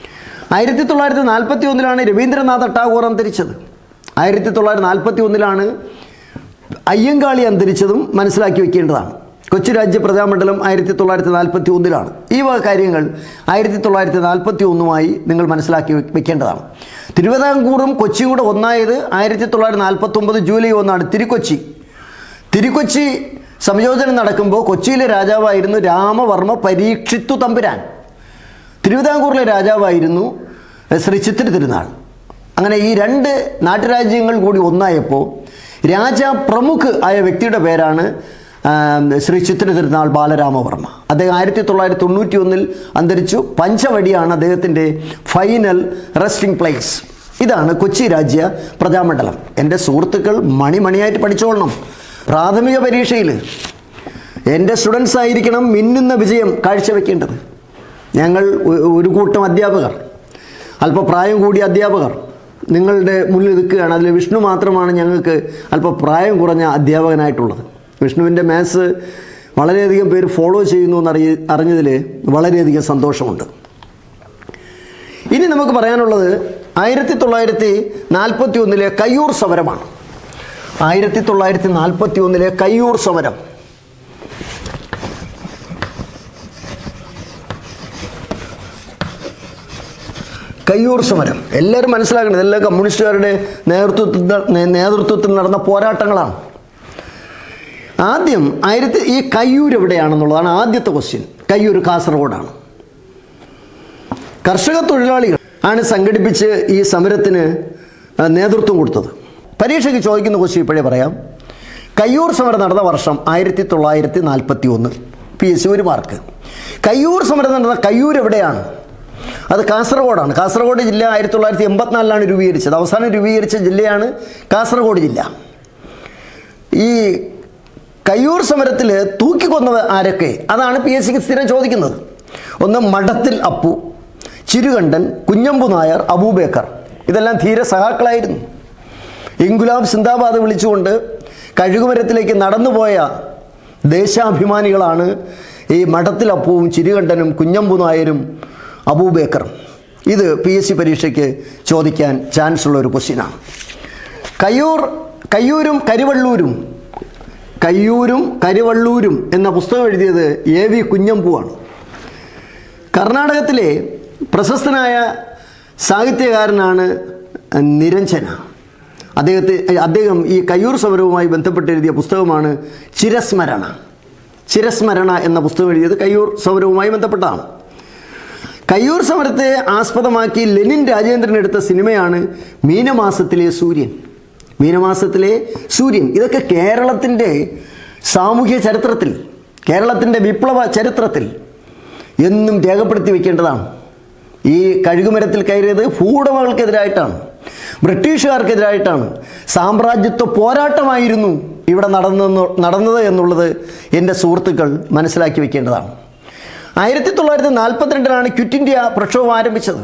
S1: ആയിരത്തി തൊള്ളായിരത്തി നാൽപ്പത്തി ഒന്നിലാണ് രവീന്ദ്രനാഥ ടാഗോർ അന്തരിച്ചത് ആയിരത്തി തൊള്ളായിരത്തി നാൽപ്പത്തി ഒന്നിലാണ് അയ്യങ്കാളി അന്തരിച്ചതും മനസ്സിലാക്കി വെക്കേണ്ടതാണ് കൊച്ചി രാജ്യ പ്രജാമണ്ഡലം ആയിരത്തി തൊള്ളായിരത്തി നാൽപ്പത്തി ഒന്നിലാണ് ഈ വക കാര്യങ്ങൾ ആയിരത്തി തൊള്ളായിരത്തി നാൽപ്പത്തി ഒന്നുമായി നിങ്ങൾ മനസ്സിലാക്കി വെ- വെക്കേണ്ടതാണ് തിരുവിതാംകൂറും കൊച്ചിയും കൂടെ ഒന്നായത് ആയിരത്തി തൊള്ളായിരത്തി നാൽപ്പത്തി ഒമ്പത് ജൂലൈ ഒന്നാണ് തിരുക്കൊച്ചി തിരുക്കൊച്ചി സംയോജനം നടക്കുമ്പോൾ കൊച്ചിയിലെ രാജാവായിരുന്നു രാമവർമ്മ പരീക്ഷിത്തു തമ്പുരാൻ തിരുവിതാംകൂറിലെ രാജാവായിരുന്നു ശ്രീ ചിത്തിര തിരുനാൾ അങ്ങനെ ഈ രണ്ട് നാട്ടുരാജ്യങ്ങൾ കൂടി ഒന്നായപ്പോൾ രാജ പ്രമുഖ് ആയ വ്യക്തിയുടെ പേരാണ് ആ, ശ്രീ ചിത്തിര തിരുനാൾ ബാലരാമവർമ്മ അദ്ദേഹം ആയിരത്തി തൊള്ളായിരത്തി തൊണ്ണൂറ്റി ഒന്നിൽ അന്തരിച്ചു പഞ്ചവടിയാണ് അദ്ദേഹത്തിൻ്റെ ഫൈനൽ റെസ്റ്റിംഗ് പ്ലേസ് ഇതാണ് കൊച്ചി രാജ്യ പ്രജാമണ്ഡലം എൻ്റെ സുഹൃത്തുക്കൾ മണിമണിയായിട്ട് പഠിച്ചോളണം പ്രാഥമിക പരീക്ഷയിൽ എൻ്റെ സ്റ്റുഡൻസ് ആയിരിക്കണം മിന്നുന്ന വിജയം കാഴ്ചവെക്കേണ്ടത് ഞങ്ങൾ ഒ- ഒരു കൂട്ടം അധ്യാപകർ അല്പ പ്രായം കൂടിയ അധ്യാപകർ നിങ്ങളുടെ മുന്നിൽ നിൽക്കുകയാണ് അതിൽ വിഷ്ണു മാത്രമാണ് ഞങ്ങൾക്ക് അല്പ പ്രായം കുറഞ്ഞ അധ്യാപകനായിട്ടുള്ളത് വിഷ്ണുവിൻ്റെ മാത്സ് വളരെയധികം പേര് ഫോളോ ചെയ്യുന്നു എന്നറിയ അറിഞ്ഞതിൽ വളരെയധികം സന്തോഷമുണ്ട് ഇനി നമുക്ക് പറയാനുള്ളത് ആയിരത്തി തൊള്ളായിരത്തി നാൽപ്പത്തി ഒന്നിലെ കയ്യൂർ സമരമാണ് ആയിരത്തി തൊള്ളായിരത്തി നാൽപ്പത്തി ഒന്നിലെ കയ്യൂർ സമരം കയ്യൂർ സമരം എല്ലാവരും മനസ്സിലാക്കണം ഇതെല്ലാം കമ്മ്യൂണിസ്റ്റുകാരുടെ നേതൃത്വത്തിൽ നേ- നേതൃത്വത്തിൽ നടന്ന പോരാട്ടങ്ങളാണ് ആദ്യം ആയിരത്തി ഈ കയ്യൂർ എവിടെയാണെന്നുള്ളതാണ് ആദ്യത്തെ ക്വസ്റ്റ്യൻ കയ്യൂർ കാസർഗോഡാണ് കർഷക തൊഴിലാളികൾ ആണ് സംഘടിപ്പിച്ച് ഈ സമരത്തിന് ആ, നേതൃത്വം കൊടുത്തത് പരീക്ഷയ്ക്ക് ചോദിക്കുന്ന ക്വസ്റ്റ്യൻ ഇപ്പോഴേ പറയാം കയ്യൂർ സമരം നടന്ന വർഷം ആയിരത്തി തൊള്ളായിരത്തി നാൽപ്പത്തി ഒന്ന് പി എസ് സി ഒരു മാർക്ക് കയ്യൂർ സമരം നടന്ന കയ്യൂർ എവിടെയാണ് അത് കാസർഗോഡാണ് കാസർഗോഡ് ജില്ല ആയിരത്തി തൊള്ളായിരത്തി എൺപത്തിനാലിലാണ് രൂപീകരിച്ചത് അവസാനം രൂപീകരിച്ച ജില്ലയാണ് കാസർഗോഡ് ജില്ല ഈ കയ്യൂർ സമരത്തിൽ തൂക്കിക്കൊന്നത് ആരൊക്കെ അതാണ് പി എസ് സിക്ക് സ്ഥിരം ചോദിക്കുന്നത് ഒന്ന് മഠത്തിൽ അപ്പു ചിരുകണ്ഠൻ കുഞ്ഞമ്പു നായർ അബൂബേക്കർ ഇതെല്ലാം ധീര സഹാക്കളായിരുന്നു ഇൻഗുലാബ് സിന്ദാബാദ് വിളിച്ചുകൊണ്ട് കഴുകുമരത്തിലേക്ക് നടന്നുപോയ ദേശാഭിമാനികളാണ് ഈ മഠത്തിൽ അപ്പുവും ചിരുകണ്ഠനും കുഞ്ഞമ്പു നായരും അബൂബേക്കറും ഇത് പി എസ് സി പരീക്ഷയ്ക്ക് ചോദിക്കാൻ ചാൻസ് ഉള്ള ഒരു ക്വസ്റ്റ്യനാണ് കയ്യൂർ കയ്യൂരും കരിവള്ളൂരും കയ്യൂരും കരിവള്ളൂരും എന്ന പുസ്തകം എഴുതിയത് എ വി കുഞ്ഞമ്പുവാണ് കർണാടകത്തിലെ പ്രശസ്തനായ സാഹിത്യകാരനാണ് നിരഞ്ജന അദ്ദേഹത്തെ അദ്ദേഹം ഈ കയ്യൂർ സമരവുമായി ബന്ധപ്പെട്ട് എഴുതിയ പുസ്തകമാണ് ചിരസ്മരണ ചിരസ്മരണ എന്ന പുസ്തകം എഴുതിയത് കയ്യൂർ സമരവുമായി ബന്ധപ്പെട്ടതാണ് കയ്യൂർ സമരത്തെ ആസ്പദമാക്കി ലെനിൻ രാജേന്ദ്രൻ എടുത്ത സിനിമയാണ് മീനമാസത്തിലെ സൂര്യൻ മീനമാസത്തിലെ സൂര്യൻ ഇതൊക്കെ കേരളത്തിൻ്റെ സാമൂഹ്യ ചരിത്രത്തിൽ കേരളത്തിൻ്റെ വിപ്ലവ ചരിത്രത്തിൽ എന്നും രേഖപ്പെടുത്തി വെക്കേണ്ടതാണ് ഈ കഴുകുമരത്തിൽ കയറിയത് ഭൂടമകൾക്കെതിരായിട്ടാണ് ബ്രിട്ടീഷുകാർക്കെതിരായിട്ടാണ് സാമ്രാജ്യത്വ പോരാട്ടമായിരുന്നു ഇവിടെ നടന്നെന്ന് നടന്നത് എന്നുള്ളത് എൻ്റെ സുഹൃത്തുക്കൾ മനസ്സിലാക്കി വെക്കേണ്ടതാണ് ആയിരത്തി തൊള്ളായിരത്തി നാൽപ്പത്തിരണ്ടിലാണ് ക്വിറ്റ് ഇന്ത്യ പ്രക്ഷോഭം ആരംഭിച്ചത്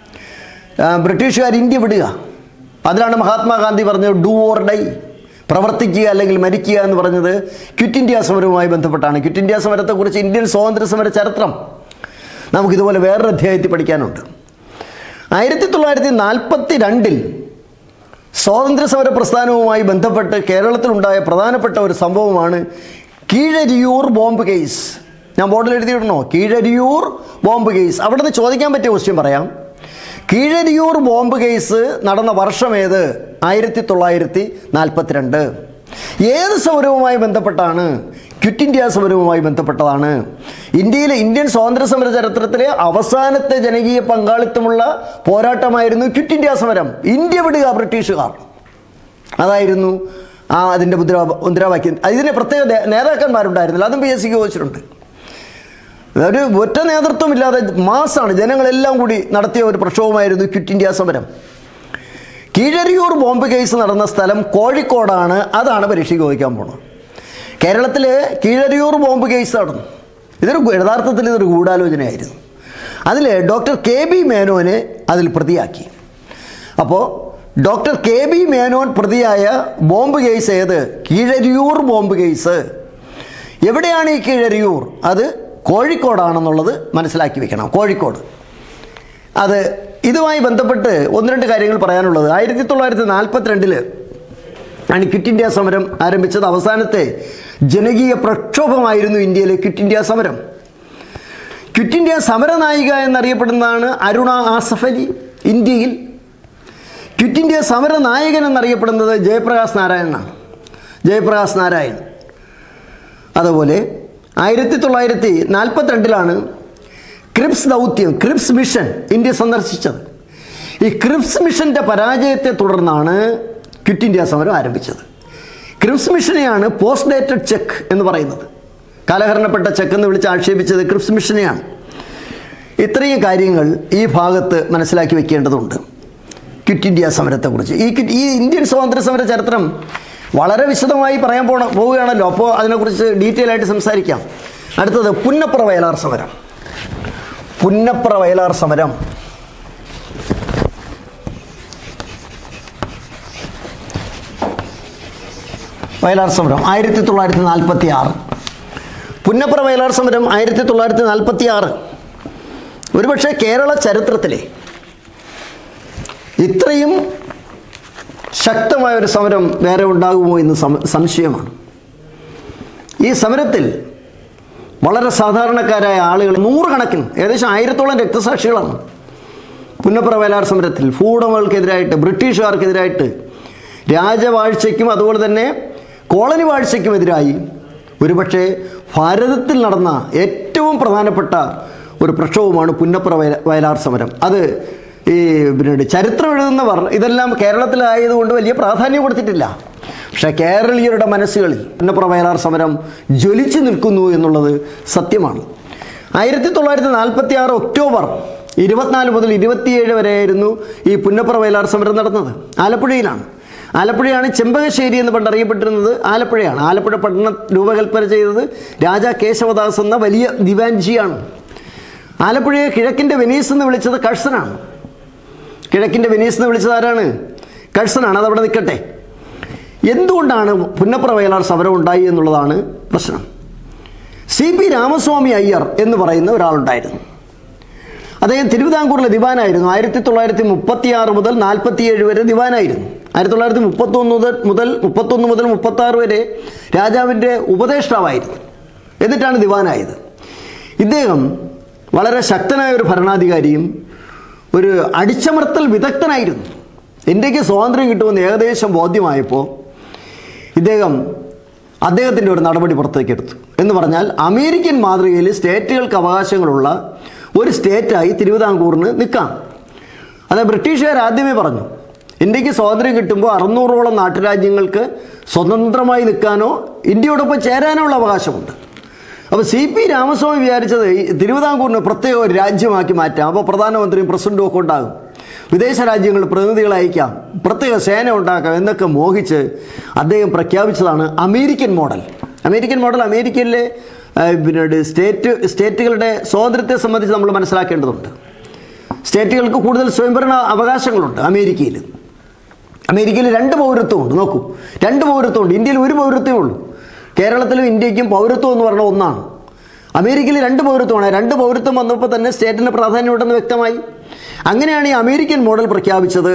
S1: ആ, ബ്രിട്ടീഷുകാർ ഇന്ത്യ വിടുക അതിലാണ് മഹാത്മാഗാന്ധി പറഞ്ഞത് ഡു ഓർ ഡൈ പ്രവർത്തിക്കുക അല്ലെങ്കിൽ മരിക്കുക എന്ന് പറഞ്ഞത് ക്വിറ്റ് ഇന്ത്യ സമരവുമായി ബന്ധപ്പെട്ടാണ് ക്വിറ്റ് ഇന്ത്യ സമരത്തെക്കുറിച്ച് ഇന്ത്യൻ സ്വാതന്ത്ര്യ സമര ചരിത്രം നമുക്കിതുപോലെ വേറൊരു അധ്യായത്തിൽ പഠിക്കാനുണ്ട് ആയിരത്തി തൊള്ളായിരത്തി നാൽപ്പത്തി രണ്ടിൽ സ്വാതന്ത്ര്യ സമര പ്രസ്ഥാനവുമായി ബന്ധപ്പെട്ട് കേരളത്തിലുണ്ടായ പ്രധാനപ്പെട്ട ഒരു സംഭവമാണ് കീഴരിയൂർ ബോംബ് കേസ് ഞാൻ ബോർഡിൽ എഴുതിയിടണോ കീഴരിയൂർ ബോംബ് കേസ് അവിടെ നിന്ന് ചോദിക്കാൻ പറ്റിയ ക്വസ്റ്റ്യൻ പറയാം കീഴരിയൂർ ബോംബ് കേസ് നടന്ന വർഷം ഏത് ആയിരത്തി തൊള്ളായിരത്തി നാൽപ്പത്തിരണ്ട് ഏത് സമരവുമായി ബന്ധപ്പെട്ടാണ് ക്വിറ്റ് ഇന്ത്യ സമരവുമായി ബന്ധപ്പെട്ടതാണ് ഇന്ത്യയിലെ ഇന്ത്യൻ സ്വാതന്ത്ര്യ സമര ചരിത്രത്തിലെ അവസാനത്തെ ജനകീയ പങ്കാളിത്തമുള്ള പോരാട്ടമായിരുന്നു ക്വിറ്റ് ഇന്ത്യ സമരം ഇന്ത്യ വിടുക ബ്രിട്ടീഷുകാർ അതായിരുന്നു ആ അതിൻ്റെ മുദ്രാ മുദ്രാവാക്യം ഇതിന് പ്രത്യേക നേ- നേതാക്കന്മാരുണ്ടായിരുന്നില്ല അതും പി എസ് സിക്ക് ചോദിച്ചിട്ടുണ്ട് ഒരു ഒറ്റ നേതൃത്വമില്ലാതെ മാസാണ് ജനങ്ങളെല്ലാം കൂടി നടത്തിയ ഒരു പ്രക്ഷോഭമായിരുന്നു ക്വിറ്റ് ഇന്ത്യ സമരം കീഴരിയൂർ ബോംബ് കേസ് നടന്ന സ്ഥലം കോഴിക്കോടാണ് അതാണ് പരീക്ഷയ്ക്ക് ചോദിക്കാൻ പോണത് കേരളത്തിൽ കീഴരിയൂർ ബോംബ് കേസ് നടന്നു ഇതൊരു ഗു- യഥാർത്ഥത്തിൽ ഇതൊരു ഗൂഢാലോചനയായിരുന്നു അതിൽ ഡോക്ടർ കെ ബി മേനോനെ അതിൽ പ്രതിയാക്കി അപ്പോൾ ഡോക്ടർ കെ ബി മേനോൻ പ്രതിയായ ബോംബ് കേസ് ഏത് കീഴരിയൂർ ബോംബ് കേസ് എവിടെയാണ് ഈ കീഴരിയൂർ അത് കോഴിക്കോടാണെന്നുള്ളത് മനസ്സിലാക്കി വെക്കണം കോഴിക്കോട് അത് ഇതുമായി ബന്ധപ്പെട്ട് ഒന്ന് രണ്ട് കാര്യങ്ങൾ പറയാനുള്ളത് ആയിരത്തി തൊള്ളായിരത്തി നാൽപ്പത്തിരണ്ടില് ആണ് ക്വിറ്റ് ഇന്ത്യ സമരം ആരംഭിച്ചത് അവസാനത്തെ ജനകീയ പ്രക്ഷോഭമായിരുന്നു ഇന്ത്യയിലെ ക്വിറ്റ് ഇന്ത്യ സമരം ക്വിറ്റ് ഇന്ത്യ സമരനായിക എന്നറിയപ്പെടുന്നതാണ് അരുണ ആസഫ് അലി ഇന്ത്യയിൽ ക്വിറ്റ് ഇന്ത്യ സമര നായകൻ എന്നറിയപ്പെടുന്നത് ജയപ്രകാശ് നാരായണനാണ് ജയപ്രകാശ് നാരായൺ അതുപോലെ ആയിരത്തി തൊള്ളായിരത്തി നാൽപ്പത്തിരണ്ടിലാണ് ക്രിപ്സ് ദൗത്യം ക്രിപ്സ് മിഷൻ ഇന്ത്യ സന്ദർശിച്ചത് ഈ ക്രിപ്സ് മിഷൻ്റെ പരാജയത്തെ തുടർന്നാണ് ക്വിറ്റ് ഇന്ത്യ സമരം ആരംഭിച്ചത് ക്രിപ്സ് മിഷനെയാണ് പോസ്റ്റ് ഡേറ്റഡ് ചെക്ക് എന്ന് പറയുന്നത് കാലഹരണപ്പെട്ട ചെക്ക് എന്ന് വിളിച്ച് ആക്ഷേപിച്ചത് ക്രിപ്സ് മിഷനെയാണ് ഇത്രയും കാര്യങ്ങൾ ഈ ഭാഗത്ത് മനസ്സിലാക്കി വെക്കേണ്ടതുണ്ട് ക്വിറ്റ് ഇന്ത്യ സമരത്തെക്കുറിച്ച് ഈ ക്വിറ്റ് ഈ ഇന്ത്യൻ സ്വാതന്ത്ര്യ സമര ചരിത്രം വളരെ വിശദമായി പറയാൻ പോണ പോവുകയാണല്ലോ അപ്പോൾ അതിനെക്കുറിച്ച് ഡീറ്റെയിൽ ആയിട്ട് സംസാരിക്കാം അടുത്തത് പുന്നപ്ര വയലാർ സമരം പുന്നപ്ര വയലാർ സമരം വയലാർ സമരം ആയിരത്തി തൊള്ളായിരത്തി നാൽപ്പത്തി ആറ് പുന്നപ്ര വയലാർ സമരം ആയിരത്തി തൊള്ളായിരത്തി നാൽപ്പത്തി ആറ് ഒരുപക്ഷെ കേരള ചരിത്രത്തിലെ ഇത്രയും ശക്തമായ ഒരു സമരം വേറെ ഉണ്ടാകുമോ എന്ന് സം- സംശയമാണ് ഈ സമരത്തിൽ വളരെ സാധാരണക്കാരായ ആളുകൾ നൂറുകണക്കിന് ഏകദേശം ആയിരത്തോളം രക്തസാക്ഷികളാണ് പുന്നപ്ര വയലാർ സമരത്തിൽ ഭൂവുടമകൾക്കെതിരായിട്ട് ബ്രിട്ടീഷുകാർക്കെതിരായിട്ട് രാജവാഴ്ചയ്ക്കും അതുപോലെ തന്നെ കോളനി വാഴ്ചയ്ക്കുമെതിരായി ഒരുപക്ഷെ ഭാരതത്തിൽ നടന്ന ഏറ്റവും പ്രധാനപ്പെട്ട ഒരു പ്രക്ഷോഭമാണ് പുന്നപ്ര വയ- വയലാർ സമരം അത് ഈ പിന്നെ ചരിത്രം എഴുതുന്നവർ ഇതെല്ലാം കേരളത്തിലായതുകൊണ്ട് വലിയ പ്രാധാന്യം കൊടുത്തിട്ടില്ല പക്ഷേ കേരളീയരുടെ മനസ്സുകളിൽ പുന്നപ്ര വയലാർ സമരം ജ്വലിച്ചു നിൽക്കുന്നു എന്നുള്ളത് സത്യമാണ് ആയിരത്തി തൊള്ളായിരത്തി നാൽപ്പത്തി ആറ് ഒക്ടോബർ ഇരുപത്തിനാല് മുതൽ ഇരുപത്തിയേഴ് വരെയായിരുന്നു ഈ പുന്നപ്ര വയലാർ സമരം നടന്നത് ആലപ്പുഴയിലാണ് ആലപ്പുഴയാണ് ചെമ്പകശ്ശേരി എന്ന് പണ്ട് അറിയപ്പെട്ടിരുന്നത് ആലപ്പുഴയാണ് ആലപ്പുഴ പട്ടണം രൂപകൽപ്പന ചെയ്തത് രാജാ കേശവദാസ് എന്ന വലിയ ദിവാൻജിയാണ് ആലപ്പുഴയെ കിഴക്കിൻ്റെ വെനീസ് എന്ന് വിളിച്ചത് കഴ്സനാണ് കിഴക്കിൻ്റെ വെനീസ് എന്ന് വിളിച്ചത് ആരാണ് കഴ്സനാണ് അതവിടെ നിൽക്കട്ടെ എന്തുകൊണ്ടാണ് പുന്നപ്ര വയലാർ സമരം ഉണ്ടായി എന്നുള്ളതാണ് പ്രശ്നം സി പി രാമസ്വാമി അയ്യർ എന്ന് പറയുന്ന ഒരാളുണ്ടായിരുന്നു അദ്ദേഹം തിരുവിതാംകൂറിലെ ദിവാനായിരുന്നു ആയിരത്തി തൊള്ളായിരത്തി മുപ്പത്തി ആറ് മുതൽ നാൽപ്പത്തിയേഴ് വരെ ദിവാനായിരുന്നു ആയിരത്തി തൊള്ളായിരത്തി മുപ്പത്തൊന്ന് മുതൽ മുതൽ മുപ്പത്തൊന്ന് മുതൽ മുപ്പത്തി ആറ് വരെ രാജാവിൻ്റെ ഉപദേഷ്ടാവായിരുന്നു എന്നിട്ടാണ് ദിവാനായത് ഇദ്ദേഹം വളരെ ശക്തനായ ഒരു ഭരണാധികാരിയും ഒരു അടിച്ചമർത്തൽ വിദഗ്ധനായിരുന്നു ഇന്ത്യക്ക് സ്വാതന്ത്ര്യം കിട്ടുമെന്ന് ഏകദേശം ബോധ്യമായപ്പോൾ ഇദ്ദേഹം അദ്ദേഹത്തിൻ്റെ ഒരു നടപടി പുറത്തേക്ക് എടുത്തു എന്ന് പറഞ്ഞാൽ അമേരിക്കൻ മാതൃകയിൽ സ്റ്റേറ്റുകൾക്ക് അവകാശങ്ങളുള്ള ഒരു സ്റ്റേറ്റായി തിരുവിതാംകൂറിന് നിൽക്കാം അത് ബ്രിട്ടീഷുകാർ ആദ്യമേ പറഞ്ഞു ഇന്ത്യക്ക് സ്വാതന്ത്ര്യം കിട്ടുമ്പോൾ അറുന്നൂറോളം നാട്ടുരാജ്യങ്ങൾക്ക് സ്വതന്ത്രമായി നിൽക്കാനോ ഇന്ത്യയോടൊപ്പം ചേരാനോ ഉള്ള അവകാശമുണ്ട് അപ്പോൾ സി പി രാമസ്വാമി വിചാരിച്ചത് ഈ തിരുവിതാംകൂറിന് പ്രത്യേക ഒരു രാജ്യമാക്കി മാറ്റാം അപ്പോൾ പ്രധാനമന്ത്രിയും പ്രസിഡന്റും ഒക്കെ ഉണ്ടാകും വിദേശ രാജ്യങ്ങൾ പ്രതിനിധികളെ അയക്കാം പ്രത്യേക സേന ഉണ്ടാക്കാം എന്നൊക്കെ മോഹിച്ച് അദ്ദേഹം പ്രഖ്യാപിച്ചതാണ് അമേരിക്കൻ മോഡൽ അമേരിക്കൻ മോഡൽ അമേരിക്കയിലെ ആ, പിന്നെ സ്റ്റേറ്റ് സ്റ്റേറ്റുകളുടെ സ്വാതന്ത്ര്യത്തെ സംബന്ധിച്ച് നമ്മൾ മനസ്സിലാക്കേണ്ടതുണ്ട് സ്റ്റേറ്റുകൾക്ക് കൂടുതൽ സ്വയംഭരണ അവകാശങ്ങളുണ്ട് അമേരിക്കയിൽ അമേരിക്കയിൽ രണ്ട് പൗരത്വമുണ്ട് നോക്കൂ രണ്ട് പൗരത്വമുണ്ട് ഇന്ത്യയിൽ ഒരു പൗരത്വമേ ഉള്ളൂ കേരളത്തിലും ഇന്ത്യക്കും പൗരത്വം എന്ന് പറഞ്ഞ ഒന്നാണ് അമേരിക്കയിൽ രണ്ട് പൗരത്വമാണ് രണ്ട് പൗരത്വം വന്നപ്പോൾ തന്നെ സ്റ്റേറ്റിന് പ്രാധാന്യമുണ്ടെന്ന് വ്യക്തമായി അങ്ങനെയാണ് ഈ അമേരിക്കൻ മോഡൽ പ്രഖ്യാപിച്ചത്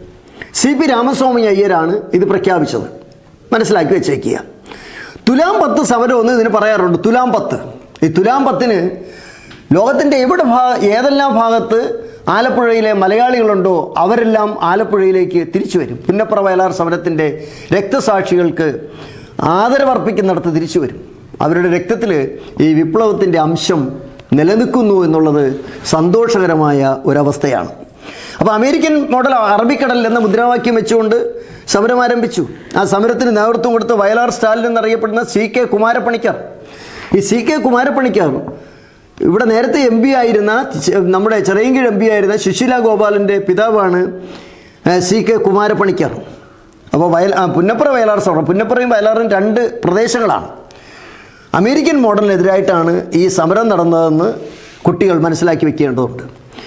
S1: സി പി രാമസ്വാമി അയ്യരാണ് ഇത് പ്രഖ്യാപിച്ചത് മനസ്സിലാക്കി വെച്ചേക്കുക തുലാം പത്ത് സമരം എന്ന് ഇതിന് പറയാറുണ്ട് തുലാം പത്ത് ഈ തുലാം പത്തിന് ലോകത്തിൻ്റെ എവിടെ ഭാ ഏതെല്ലാം ഭാഗത്ത് ആലപ്പുഴയിലെ മലയാളികളുണ്ടോ അവരെല്ലാം ആലപ്പുഴയിലേക്ക് തിരിച്ചു വരും പുന്നപ്ര വയലാർ സമരത്തിൻ്റെ രക്തസാക്ഷികൾക്ക് ആദരവർപ്പിക്കുന്നിടത്ത് തിരിച്ചു വരും അവരുടെ രക്തത്തിൽ ഈ വിപ്ലവത്തിൻ്റെ അംശം നിലനിൽക്കുന്നു എന്നുള്ളത് സന്തോഷകരമായ ഒരവസ്ഥയാണ് അപ്പോൾ അമേരിക്കൻ മോഡൽ അറബിക്കടൽ എന്ന മുദ്രാവാക്യം വെച്ചുകൊണ്ട് സമരം ആരംഭിച്ചു ആ സമരത്തിന് നേതൃത്വം കൊടുത്ത വയലാർ സ്റ്റാലിൻ എന്നറിയപ്പെടുന്ന സി കെ കുമാരപ്പണിക്കർ ഈ സി കെ കുമാരപ്പണിക്കർ ഇവിടെ നേരത്തെ എം പി ആയിരുന്ന ചെ- നമ്മുടെ ചെറിയങ്കീഴ് എം പി ആയിരുന്ന സുശീല ഗോപാലൻ്റെ പിതാവാണ് ഏഹ്, സി കെ കുമാരപ്പണിക്കർ അപ്പോൾ വയൽ ആ, പുന്നപ്ര വയലാർ സമരം പുന്നപ്രയും വയലാറും രണ്ട് പ്രദേശങ്ങളാണ് അമേരിക്കൻ മോഡലിനെതിരായിട്ടാണ് ഈ സമരം നടന്നതെന്ന് കുട്ടികൾ മനസ്സിലാക്കി വെക്കേണ്ടതുണ്ട്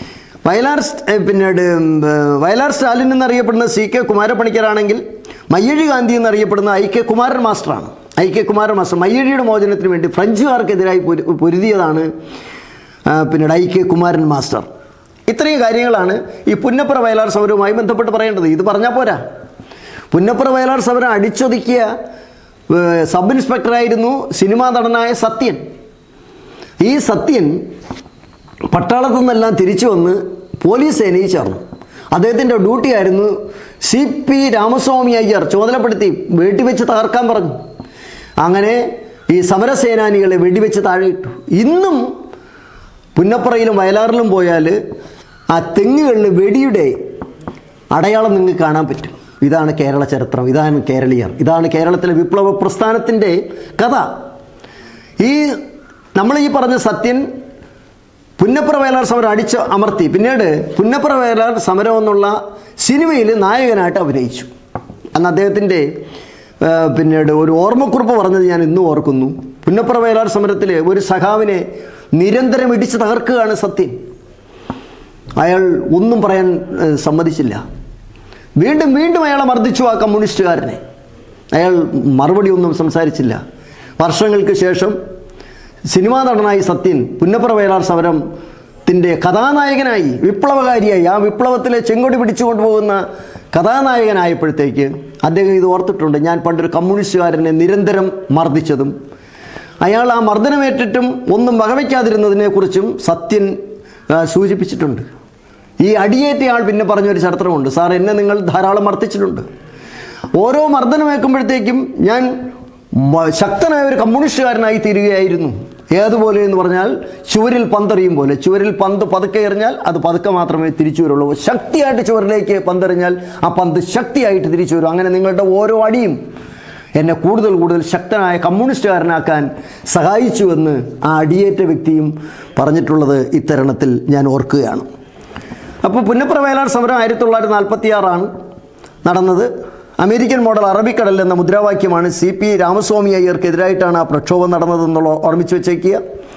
S1: വയലാർ സ്റ്റ്- ഏ, പിന്നീട് ഉം, ഏ, വയലാർ സ്റ്റാലിൻ എന്നറിയപ്പെടുന്ന സി കെ കുമാരപ്പണിക്കരാണെങ്കിൽ മയ്യഴി ഗാന്ധി എന്നറിയപ്പെടുന്ന ഐ കെ കുമാരൻ മാസ്റ്ററാണ് ഐ കെ കുമാരൻ മാസ്റ്റർ മയ്യഴിയുടെ മോചനത്തിന് വേണ്ടി ഫ്രഞ്ചുകാർക്കെതിരായി പൊരു- പൊരുതിയതാണ് ആ, പിന്നീട് ഐ കെ കുമാരൻ മാസ്റ്റർ ഇത്രയും കാര്യങ്ങളാണ് ഈ പുന്നപ്പുറ വയലാർ സമരവുമായി ബന്ധപ്പെട്ട് പറയേണ്ടത് ഇത് പറഞ്ഞാൽ പോരാ പുന്നപ്പുറ വയലാർ സമരം അടിച്ചൊതുക്കിയ ഏഹ്, സബ് ഇൻസ്പെക്ടറായിരുന്നു സിനിമാ നടനായ സത്യൻ ഈ സത്യൻ പട്ടാളത്തു നിന്നെല്ലാം തിരിച്ചു വന്ന് പോലീസ് സേനയിൽ ചേർന്നു അദ്ദേഹത്തിൻ്റെ ഡ്യൂട്ടി ആയിരുന്നു സി പി രാമസ്വാമി അയ്യർ ചുമതലപ്പെടുത്തി വെടിവെച്ച് തകർക്കാൻ പറഞ്ഞു അങ്ങനെ ഈ സമരസേനാനികളെ വെടിവെച്ച് താഴെ ഇട്ടു ഇന്നും പുന്നപ്പുറയിലും വയലാറിലും പോയാൽ ആ തെങ്ങുകളിൽ വെടിയുടെ അടയാളം നിങ്ങൾക്ക് കാണാൻ പറ്റും ഇതാണ് കേരള ചരിത്രം ഇതാണ് കേരളീയർ ഇതാണ് കേരളത്തിലെ വിപ്ലവ പ്രസ്ഥാനത്തിൻ്റെ കഥ ഈ നമ്മൾ ഈ പറഞ്ഞ സത്യൻ പുന്നപ്പുറ വയലാർ സമരം അടിച്ച് അമർത്തി പിന്നീട് പുന്നപ്പുറ വയലാർ സമരം എന്നുള്ള സിനിമയിൽ നായകനായിട്ട് അഭിനയിച്ചു അന്ന് അദ്ദേഹത്തിൻ്റെ ആ, പിന്നീട് ഒരു ഓർമ്മക്കുറിപ്പ് പറഞ്ഞത് ഞാൻ ഇന്നും ഓർക്കുന്നു പുന്നപ്പുറ വയലാർ സമരത്തിൽ ഒരു സഖാവിനെ നിരന്തരം ഇടിച്ച് തകർക്കുകയാണ് സത്യൻ അയാൾ ഒന്നും പറയാൻ ഏ, സമ്മതിച്ചില്ല വീണ്ടും വീണ്ടും അയാളെ മർദ്ദിച്ചു ആ കമ്മ്യൂണിസ്റ്റുകാരനെ അയാൾ മറുപടി ഒന്നും സംസാരിച്ചില്ല വർഷങ്ങൾക്ക് ശേഷം സിനിമാ നടനായി സത്യൻ പുന്നപ്പുറ വയലാർ സമരത്തിൻ്റെ കഥാനായകനായി വിപ്ലവകാരിയായി ആ വിപ്ലവത്തിലെ ചെങ്കൊടി പിടിച്ചു കൊണ്ടുപോകുന്ന കഥാനായകനായപ്പോഴത്തേക്ക് അദ്ദേഹം ഇത് ഓർത്തിട്ടുണ്ട് ഞാൻ പണ്ടൊരു കമ്മ്യൂണിസ്റ്റുകാരനെ നിരന്തരം മർദ്ദിച്ചതും അയാൾ ആ മർദ്ദനമേറ്റിട്ടും ഒന്നും വകവയ്ക്കാതിരുന്നതിനെക്കുറിച്ചും സത്യൻ ആ, സൂചിപ്പിച്ചിട്ടുണ്ട് ഈ അടിയേറ്റ ആൾ പിന്നെ പറഞ്ഞൊരു ചരിത്രമുണ്ട് സാർ എന്നെ നിങ്ങൾ ധാരാളം മർദ്ദിച്ചിട്ടുണ്ട് ഓരോ മർദ്ദനമേക്കുമ്പോഴത്തേക്കും ഞാൻ മ- ശക്തനായ ഒരു കമ്മ്യൂണിസ്റ്റുകാരനായി തീരുകയായിരുന്നു ഏതുപോലെ എന്ന് പറഞ്ഞാൽ ചുവരിൽ പന്തെറിയും പോലെ ചുവരിൽ പന്ത് പതുക്കെ എറിഞ്ഞാൽ അത് പതുക്കെ മാത്രമേ തിരിച്ചു വരുള്ളൂ ശക്തിയായിട്ട് ചുവരിലേക്ക് പന്തെറിഞ്ഞാൽ ആ പന്ത് ശക്തിയായിട്ട് തിരിച്ചു വരും അങ്ങനെ നിങ്ങളുടെ ഓരോ അടിയും എന്നെ കൂടുതൽ കൂടുതൽ ശക്തനായ കമ്മ്യൂണിസ്റ്റുകാരനാക്കാൻ സഹായിച്ചുവെന്ന് ആ അടിയേറ്റ വ്യക്തിയും പറഞ്ഞിട്ടുള്ളത് ഇത്തരണത്തിൽ ഞാൻ ഓർക്കുകയാണ് അപ്പോൾ പുന്നപ്ര വയലാർ സമരം ആയിരത്തി തൊള്ളായിരത്തി നാൽപ്പത്തി ആറാണ് നടന്നത് അമേരിക്കൻ മോഡൽ അറബിക്കടൽ എന്ന മുദ്രാവാക്യമാണ് സി പി രാമസ്വാമി അയ്യർക്കെതിരായിട്ടാണ് ആ പ്രക്ഷോഭം നടന്നതെന്നുള്ള ഓർമ്മിച്ച് വെച്ചേക്കുക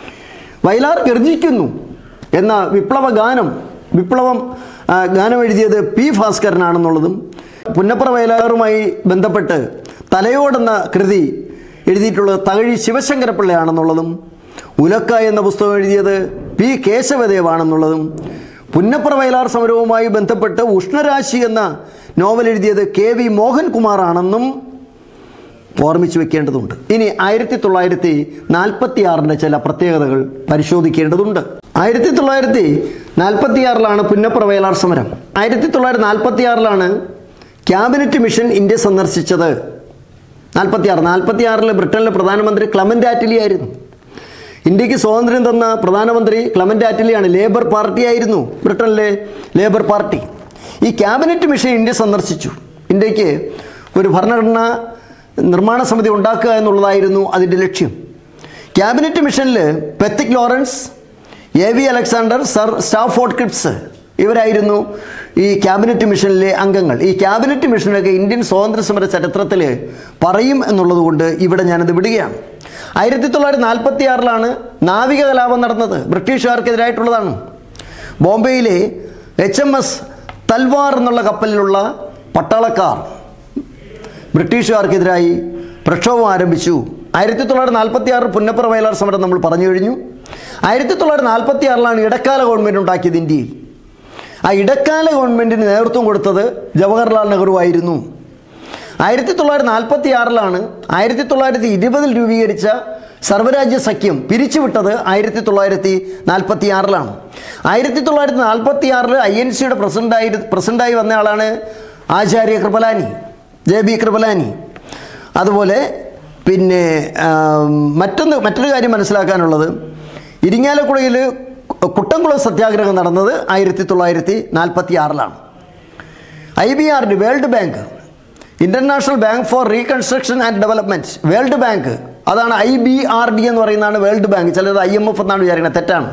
S1: വയലാർ ഗർജിക്കുന്നു എന്ന വിപ്ലവ ഗാനം വിപ്ലവം ആ, ഗാനം എഴുതിയത് പി ഭാസ്കരനാണെന്നുള്ളതും പുന്നപ്ര വയലാറുമായി ബന്ധപ്പെട്ട് തലയോടെന്ന കൃതി എഴുതിയിട്ടുള്ളത് തകഴി ശിവശങ്കരപ്പിള്ളയാണെന്നുള്ളതും ഉലക്ക എന്ന പുസ്തകം എഴുതിയത് പി കേശവദേവാണെന്നുള്ളതും പുന്നപ്ര വയലാർ സമരവുമായി ബന്ധപ്പെട്ട് ഉഷ്ണരാശി എന്ന നോവൽ എഴുതിയത് കെ വി മോഹൻകുമാറാണെന്നും ഓർമ്മിച്ചു വെക്കേണ്ടതുണ്ട് ഇനി ആയിരത്തി തൊള്ളായിരത്തി നാൽപ്പത്തി ആറിൻ്റെ ചില പ്രത്യേകതകൾ പരിശോധിക്കേണ്ടതുണ്ട് ആയിരത്തി തൊള്ളായിരത്തി നാൽപ്പത്തി ആറിലാണ് പുന്നപ്ര വയലാർ സമരം ആയിരത്തി തൊള്ളായിരത്തി നാൽപ്പത്തി ആറിലാണ് ക്യാബിനറ്റ് മിഷൻ ഇന്ത്യ സന്ദർശിച്ചത് നാൽപ്പത്തി ആറ് നാൽപ്പത്തി ആറിൽ ബ്രിട്ടനിലെ പ്രധാനമന്ത്രി ക്ലമൻ്റ് ആറ്റിലി ആയിരുന്നു ഇന്ത്യക്ക് സ്വാതന്ത്ര്യം തന്ന പ്രധാനമന്ത്രി ക്ലമൻ്റ് ആറ്റിലിയാണ് ലേബർ പാർട്ടി ആയിരുന്നു ബ്രിട്ടനിലെ ലേബർ പാർട്ടി ഈ ക്യാബിനറ്റ് മിഷൻ ഇന്ത്യ സന്ദർശിച്ചു ഇന്ത്യക്ക് ഒരു ഭരണഘടനാ നിർമ്മാണ സമിതി ഉണ്ടാക്കുക എന്നുള്ളതായിരുന്നു അതിൻ്റെ ലക്ഷ്യം ക്യാബിനറ്റ് മിഷനിൽ Pethick Lawrence A V Alexander sir Stafford Cripps ഇവരായിരുന്നു ഈ ക്യാബിനറ്റ് മിഷനിലെ അംഗങ്ങൾ ഈ ക്യാബിനറ്റ് മിഷനൊക്കെ ഇന്ത്യൻ സ്വാതന്ത്ര്യ സമര ചരിത്രത്തിൽ പറയും എന്നുള്ളത് കൊണ്ട് ഇവിടെ ഞാനത് വിടുകയാണ് ആയിരത്തി തൊള്ളായിരത്തി നാൽപ്പത്തി ആറിലാണ് നാവിക കലാപം നടന്നത് ബ്രിട്ടീഷുകാർക്കെതിരായിട്ടുള്ളതാണ് ബോംബെയിലെ എച്ച് എം എസ് തൽവാർ എന്നുള്ള കപ്പലിലുള്ള പട്ടാളക്കാർ ബ്രിട്ടീഷുകാർക്കെതിരായി പ്രക്ഷോഭം ആരംഭിച്ചു ആയിരത്തി തൊള്ളായിരത്തി നാൽപ്പത്തി ആറ് പുന്നപ്പുറ വയലാർ സമരം നമ്മൾ പറഞ്ഞു കഴിഞ്ഞു ആയിരത്തി തൊള്ളായിരത്തി നാൽപ്പത്തി ആറിലാണ് ഇടക്കാല ഗവൺമെൻറ് ഉണ്ടാക്കിയത് ഇന്ത്യയിൽ ആ ഇടക്കാല ഗവൺമെൻറ്റിന് നേതൃത്വം കൊടുത്തത് ജവഹർലാൽ നെഹ്റു ആയിരുന്നു ആയിരത്തി തൊള്ളായിരത്തി നാൽപ്പത്തി ആറിലാണ് ആയിരത്തി തൊള്ളായിരത്തി ഇരുപതിൽ രൂപീകരിച്ച സർവ്വരാജ്യ സഖ്യം പിരിച്ചുവിട്ടത് ആയിരത്തി തൊള്ളായിരത്തി നാൽപ്പത്തി ആറിലാണ് ആയിരത്തി തൊള്ളായിരത്തി നാൽപ്പത്തി ആറിൽ ഐ എൻ സിയുടെ പ്രസിഡൻ്റായി പ്രസിഡൻ്റായി വന്ന ആളാണ് ആചാര്യ കൃപലാനി ജെ ബി കൃപലാനി അതുപോലെ പിന്നെ ആം, മറ്റൊന്ന് മറ്റൊരു കാര്യം മനസ്സിലാക്കാനുള്ളത് ഇരിങ്ങാലക്കുടയിൽ കുട്ടംകുളം സത്യാഗ്രഹം നടന്നത് ആയിരത്തി തൊള്ളായിരത്തി നാൽപ്പത്തി ആറിലാണ് I B R D world bank international bank for reconstruction and development world bank അതാണ് ഐ ബി ആർ ഡി എന്ന് പറയുന്നതാണ് വേൾഡ് ബാങ്ക് ചിലത് ഐ എം എഫ് എന്നാണ് വിചാരിക്കുന്നത് തെറ്റാണ്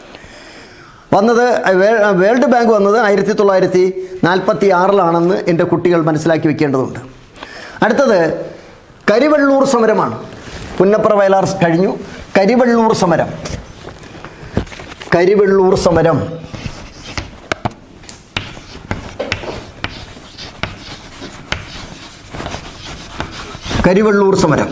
S1: വന്നത് വേ- വേൾഡ് ബാങ്ക് വന്നത് ആയിരത്തി തൊള്ളായിരത്തി നാൽപ്പത്തി ആറിലാണെന്ന് എൻ്റെ കുട്ടികൾ മനസ്സിലാക്കി വെക്കേണ്ടതുണ്ട് അടുത്തത് കരിവെള്ളൂർ സമരമാണ് പുന്നപ്ര വയലാർ കഴിഞ്ഞു കരിവെള്ളൂർ സമരം കരിവെള്ളൂർ സമരം കരിവെള്ളൂർ സമരം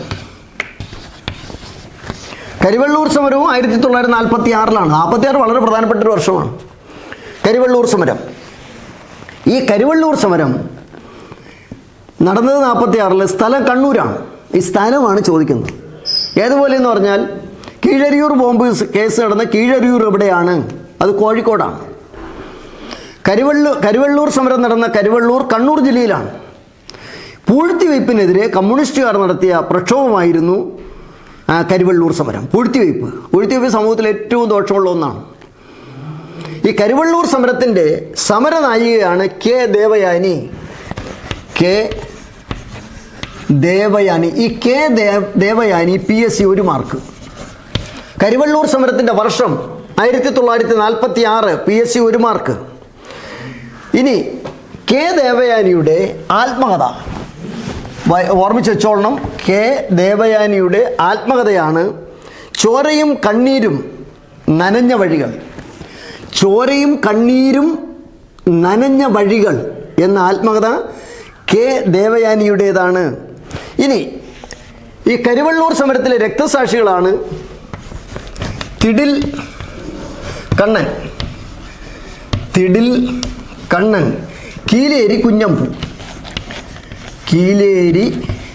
S1: കരിവെള്ളൂർ സമരവും ആയിരത്തി തൊള്ളായിരത്തി നാൽപ്പത്തി ആറിലാണ് നാൽപ്പത്തി ആറ് വളരെ പ്രധാനപ്പെട്ട ഒരു വർഷമാണ് കരിവള്ളൂർ സമരം ഈ കരിവള്ളൂർ സമരം നടന്നത് നാൽപ്പത്തി ആറിൽ സ്ഥലം കണ്ണൂരാണ് ഈ സ്ഥലമാണ് ചോദിക്കുന്നത് ഏതുപോലെ എന്ന് പറഞ്ഞാൽ കീഴരിയൂർ ബോംബ് കേസ് നടന്ന കീഴരിയൂർ എവിടെയാണ് അത് കോഴിക്കോടാണ് കരിവള്ളൂർ കരിവള്ളൂർ സമരം നടന്ന കരിവള്ളൂർ കണ്ണൂർ ജില്ലയിലാണ് പൂഴ്ത്തിവയ്പ്പിനെതിരെ കമ്മ്യൂണിസ്റ്റുകാർ നടത്തിയ പ്രക്ഷോഭമായിരുന്നു ആ, കരിവള്ളൂർ സമരം പൂഴ്ത്തിവയ്പ്പ് പൂഴ്ത്തിവയ്പ്പ് സമൂഹത്തിൽ ഏറ്റവും ദോഷമുള്ള ഒന്നാണ് ഈ കരിവള്ളൂർ സമരത്തിൻ്റെ സമരനായികയാണ് കെ ദേവയാനി കെ ദേവയാനി ഈ K Dev Devayani P S C ഒരു മാർക്ക് കരിവള്ളൂർ സമരത്തിൻ്റെ വർഷം ആയിരത്തി തൊള്ളായിരത്തി നാൽപ്പത്തി ആറ് പി എസ് സി ഒരു മാർക്ക് ഇനി കെ ദേവയാനിയുടെ ആത്മകഥ വ- ഓർമ്മിച്ച് വെച്ചോളണം കെ ദേവയാനിയുടെ ആത്മകഥയാണ് ചോരയും കണ്ണീരും നനഞ്ഞ വഴികൾ ചോരയും കണ്ണീരും നനഞ്ഞ വഴികൾ എന്ന ആത്മകഥ കെ ദേവയാനിയുടേതാണ് ഇനി ഈ കരിവള്ളൂർ സമരത്തിലെ രക്തസാക്ഷികളാണ് തിടിൽ കണ്ണൻ തിടിൽ കണ്ണൻ കീലേരി കുഞ്ഞമ്പു കീലേരി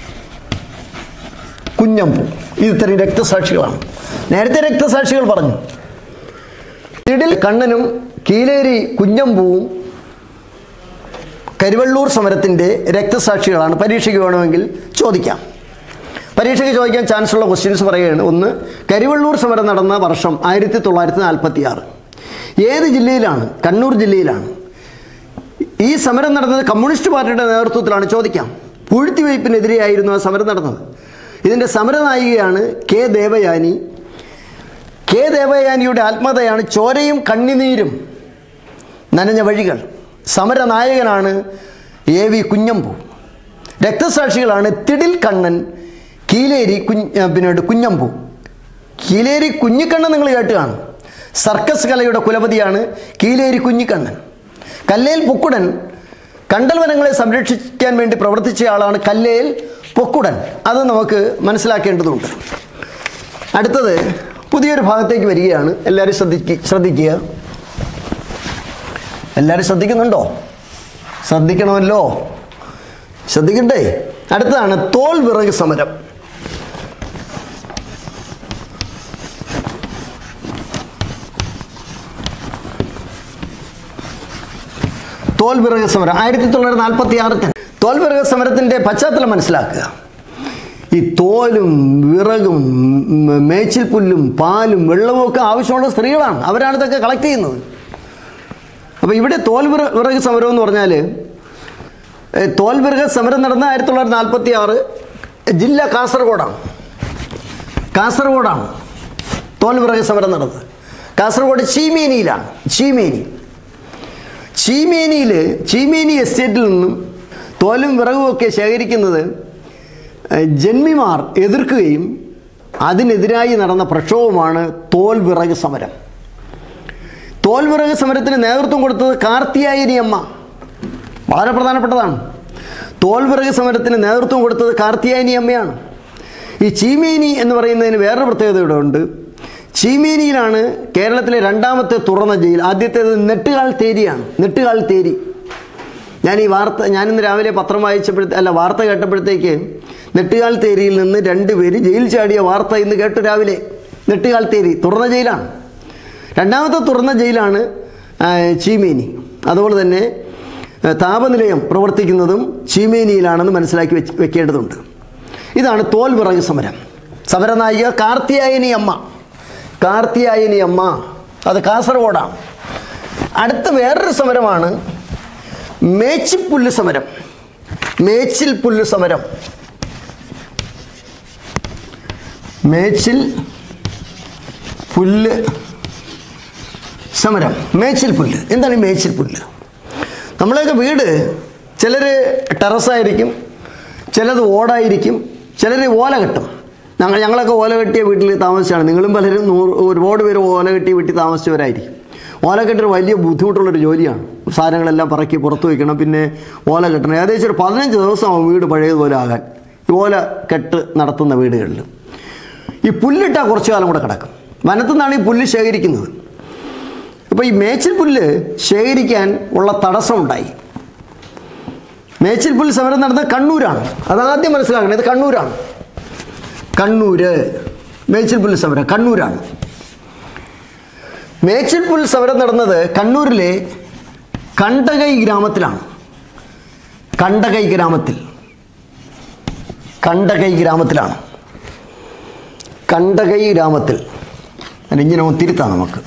S1: കുഞ്ഞമ്പു ഇത് ഇത്രയും രക്തസാക്ഷികളാണ് നേരത്തെ രക്തസാക്ഷികൾ പറഞ്ഞു തിടിൽ കണ്ണനും കീലേരി കുഞ്ഞമ്പുവും കരിവള്ളൂർ സമരത്തിൻ്റെ രക്തസാക്ഷികളാണ് പരീക്ഷയ്ക്ക് വേണമെങ്കിൽ ചോദിക്കാം പരീക്ഷയ്ക്ക് ചോദിക്കാൻ ചാൻസ് ഉള്ള ക്വസ്റ്റ്യൻസ് പറയുകയാണ് ഒന്ന് കരിവള്ളൂർ സമരം നടന്ന വർഷം ആയിരത്തി തൊള്ളായിരത്തി നാൽപ്പത്തി ആറ് ഏത് ജില്ലയിലാണ് കണ്ണൂർ ജില്ലയിലാണ് ഈ സമരം നടന്നത് കമ്മ്യൂണിസ്റ്റ് പാർട്ടിയുടെ നേതൃത്വത്തിലാണ് ചോദിക്കാം പൂഴ്ത്തിവയ്പ്പിനെതിരെയായിരുന്നു ആ സമരം നടന്നത് ഇതിൻ്റെ സമരനായികയാണ് കെ ദേവയാനി കെ ദേവയാനിയുടെ ആത്മകഥയാണ് ചോരയും കണ്ണിനീരും നനഞ്ഞ വഴികൾ സമരനായകനാണ് എ വി കുഞ്ഞമ്പു രക്തസാക്ഷികളാണ് തിടിൽ കണ്ണൻ കീലേരി കുഞ്ഞ് ആ, പിന്നീട് കുഞ്ഞമ്പു കീലേരി കുഞ്ഞിക്കണ്ണൻ നിങ്ങൾ കേട്ട് കാണും സർക്കസ് കലയുടെ കുലപതിയാണ് കീലേരി കുഞ്ഞിക്കണ്ണൻ കല്ലേൽ പൊക്കുടൻ കണ്ടൽ വനങ്ങളെ സംരക്ഷിക്കാൻ വേണ്ടി പ്രവർത്തിച്ച ആളാണ് കല്ലേൽ പൊക്കുടൻ അത് നമുക്ക് മനസ്സിലാക്കേണ്ടതുണ്ട് അടുത്തത് പുതിയൊരു ഭാഗത്തേക്ക് വരികയാണ് എല്ലാവരും ശ്രദ്ധിക്കുക ശ്രദ്ധിക്കുക എല്ലാവരും ശ്രദ്ധിക്കുന്നുണ്ടോ ശ്രദ്ധിക്കണമല്ലോ ശ്രദ്ധിക്കണ്ടേ അടുത്തതാണ് തോൽ വിറക് സമരം തോൽ വിറക് സമരം ആയിരത്തി തൊള്ളായിരത്തി നാൽപ്പത്തി ആറിൽ തോൽ വിറക് സമരത്തിൻ്റെ പശ്ചാത്തലം മനസ്സിലാക്കുക ഈ തോലും വിറകും ഉം, മേച്ചിൽ പുല്ലും പാലും വെള്ളവും ഒക്കെ ആവശ്യമുള്ള സ്ത്രീകളാണ് അവരാണ് ഇതൊക്കെ കളക്ട് ചെയ്യുന്നത് അപ്പോൾ ഇവിടെ തോൽ വിറ വിറക് സമരം എന്ന് പറഞ്ഞാൽ ഏ, തോൽ വിറക് സമരം നടന്ന ആയിരത്തി തൊള്ളായിരത്തി നാൽപ്പത്തി ആറ് ജില്ല കാസർഗോഡാണ് കാസർഗോഡാണ് തോൽ വിറക് സമരം നടന്നത് കാസർഗോഡ് ചീമേനിയിലാണ് ചീമേനി ചീമേനിയിൽ ചീമേനി എസ്റ്റേറ്റിൽ നിന്നും തോലും വിറകും ഒക്കെ ശേഖരിക്കുന്നത് ഏഹ്, ജന്മിമാർ എതിർക്കുകയും അതിനെതിരായി നടന്ന പ്രക്ഷോഭമാണ് തോൽ വിറക് സമരം തോൽ വിറക് സമരത്തിന് നേതൃത്വം കൊടുത്തത് കാർത്തിയായനി അമ്മ വളരെ പ്രധാനപ്പെട്ടതാണ് തോൽ വിറക് സമരത്തിന് നേതൃത്വം കൊടുത്തത് കാർത്തിയായനി അമ്മയാണ് ഈ ചീമേനി എന്ന് പറയുന്നതിന് വേറൊരു പ്രത്യേകത ഇവിടെ ഉണ്ട് ചീമേനിയിലാണ് കേരളത്തിലെ രണ്ടാമത്തെ തുറന്ന ജയിൽ ആദ്യത്തേത് നെട്ടുകാൽ തേരിയാണ് നെട്ടുകാൽ തേരി ഞാൻ ഈ വാർത്ത ഞാനിന്ന് രാവിലെ പത്രം വായിച്ചപ്പോഴത്തെ അല്ല വാർത്ത കേട്ടപ്പോഴത്തേക്ക് നെട്ടുകാൽ തേരിയിൽ നിന്ന് രണ്ട് പേര് ജയിൽ ചാടിയ വാർത്ത ഇന്ന് കേട്ടു രാവിലെ നെട്ടുകാൽ തേരി തുറന്ന ജയിലാണ് രണ്ടാമത്തെ തുറന്ന ജയിലാണ് ആ, ചീമേനി അതുപോലെ തന്നെ ആ, താപനിലയം പ്രവർത്തിക്കുന്നതും ചീമേനിയിലാണെന്ന് മനസ്സിലാക്കി വെച്ച് വെക്കേണ്ടതുണ്ട് ഇതാണ് തോൽ വിറക് സമരം സമരനായിക കാർത്തിയായനി അമ്മ കാർത്തിയായനി അമ്മ അത് കാസർഗോഡാണ് അടുത്ത വേറൊരു സമരമാണ് മേച്ചിപ്പുല്ല് സമരം മേച്ചിൽ പുല്ല് സമരം മേച്ചിൽ പുല്ല് സമരം മേച്ചിൽ പുല്ല് എന്താണ് ഈ മേച്ചിൽ പുല്ല് നമ്മളെയൊക്കെ വീട് ചിലർ ടെറസായിരിക്കും ചിലത് ഓടായിരിക്കും ചിലർ ഓല കെട്ടും ഞങ്ങൾ ഞങ്ങളൊക്കെ ഓല കെട്ടിയ വീട്ടിൽ താമസിച്ചാണ് നിങ്ങളും പലരും നൂറ് ഒരുപാട് പേര് ഓല കെട്ടിയ വീട്ടിൽ താമസിച്ചവരായിരിക്കും ഓല കെട്ടൊരു വലിയ ബുദ്ധിമുട്ടുള്ളൊരു ജോലിയാണ് സാധനങ്ങളെല്ലാം പറക്കി പുറത്ത് വയ്ക്കണം പിന്നെ ഓല കെട്ടണം ഏകദേശം ഒരു പതിനഞ്ച് ദിവസമാവും വീട് പഴയതുപോലെ ആകാൻ ഈ ഓല കെട്ട് നടത്തുന്ന വീടുകളിൽ ഈ പുല്ലിട്ടാൽ കുറച്ചു കാലം കൂടെ കിടക്കും വനത്തു നിന്നാണ് ഈ പുല്ല് ശേഖരിക്കുന്നത് അപ്പോൾ ഈ മേച്ചിൽ പുല്ല് ശേഖരിക്കാൻ ഉള്ള തടസ്സമുണ്ടായി മേച്ചിൽ പുല്ല് സമരം നടന്നത് കണ്ണൂരാണ് അതാദ്യം മനസ്സിലാക്കണം ഇത് കണ്ണൂരാണ് കണ്ണൂര് മേച്ചിൽ പുല്ല് സമരം കണ്ണൂരാണ് മേച്ചിൽ പുല്ല് സമരം നടന്നത് കണ്ണൂരിലെ കണ്ടകൈ ഗ്രാമത്തിലാണ് കണ്ടകൈ ഗ്രാമത്തിൽ കണ്ടകൈ ഗ്രാമത്തിലാണ് കണ്ടകൈ ഗ്രാമത്തിൽ അത് ഇങ്ങനെ ഒന്ന് തിരുത്താം നമുക്ക്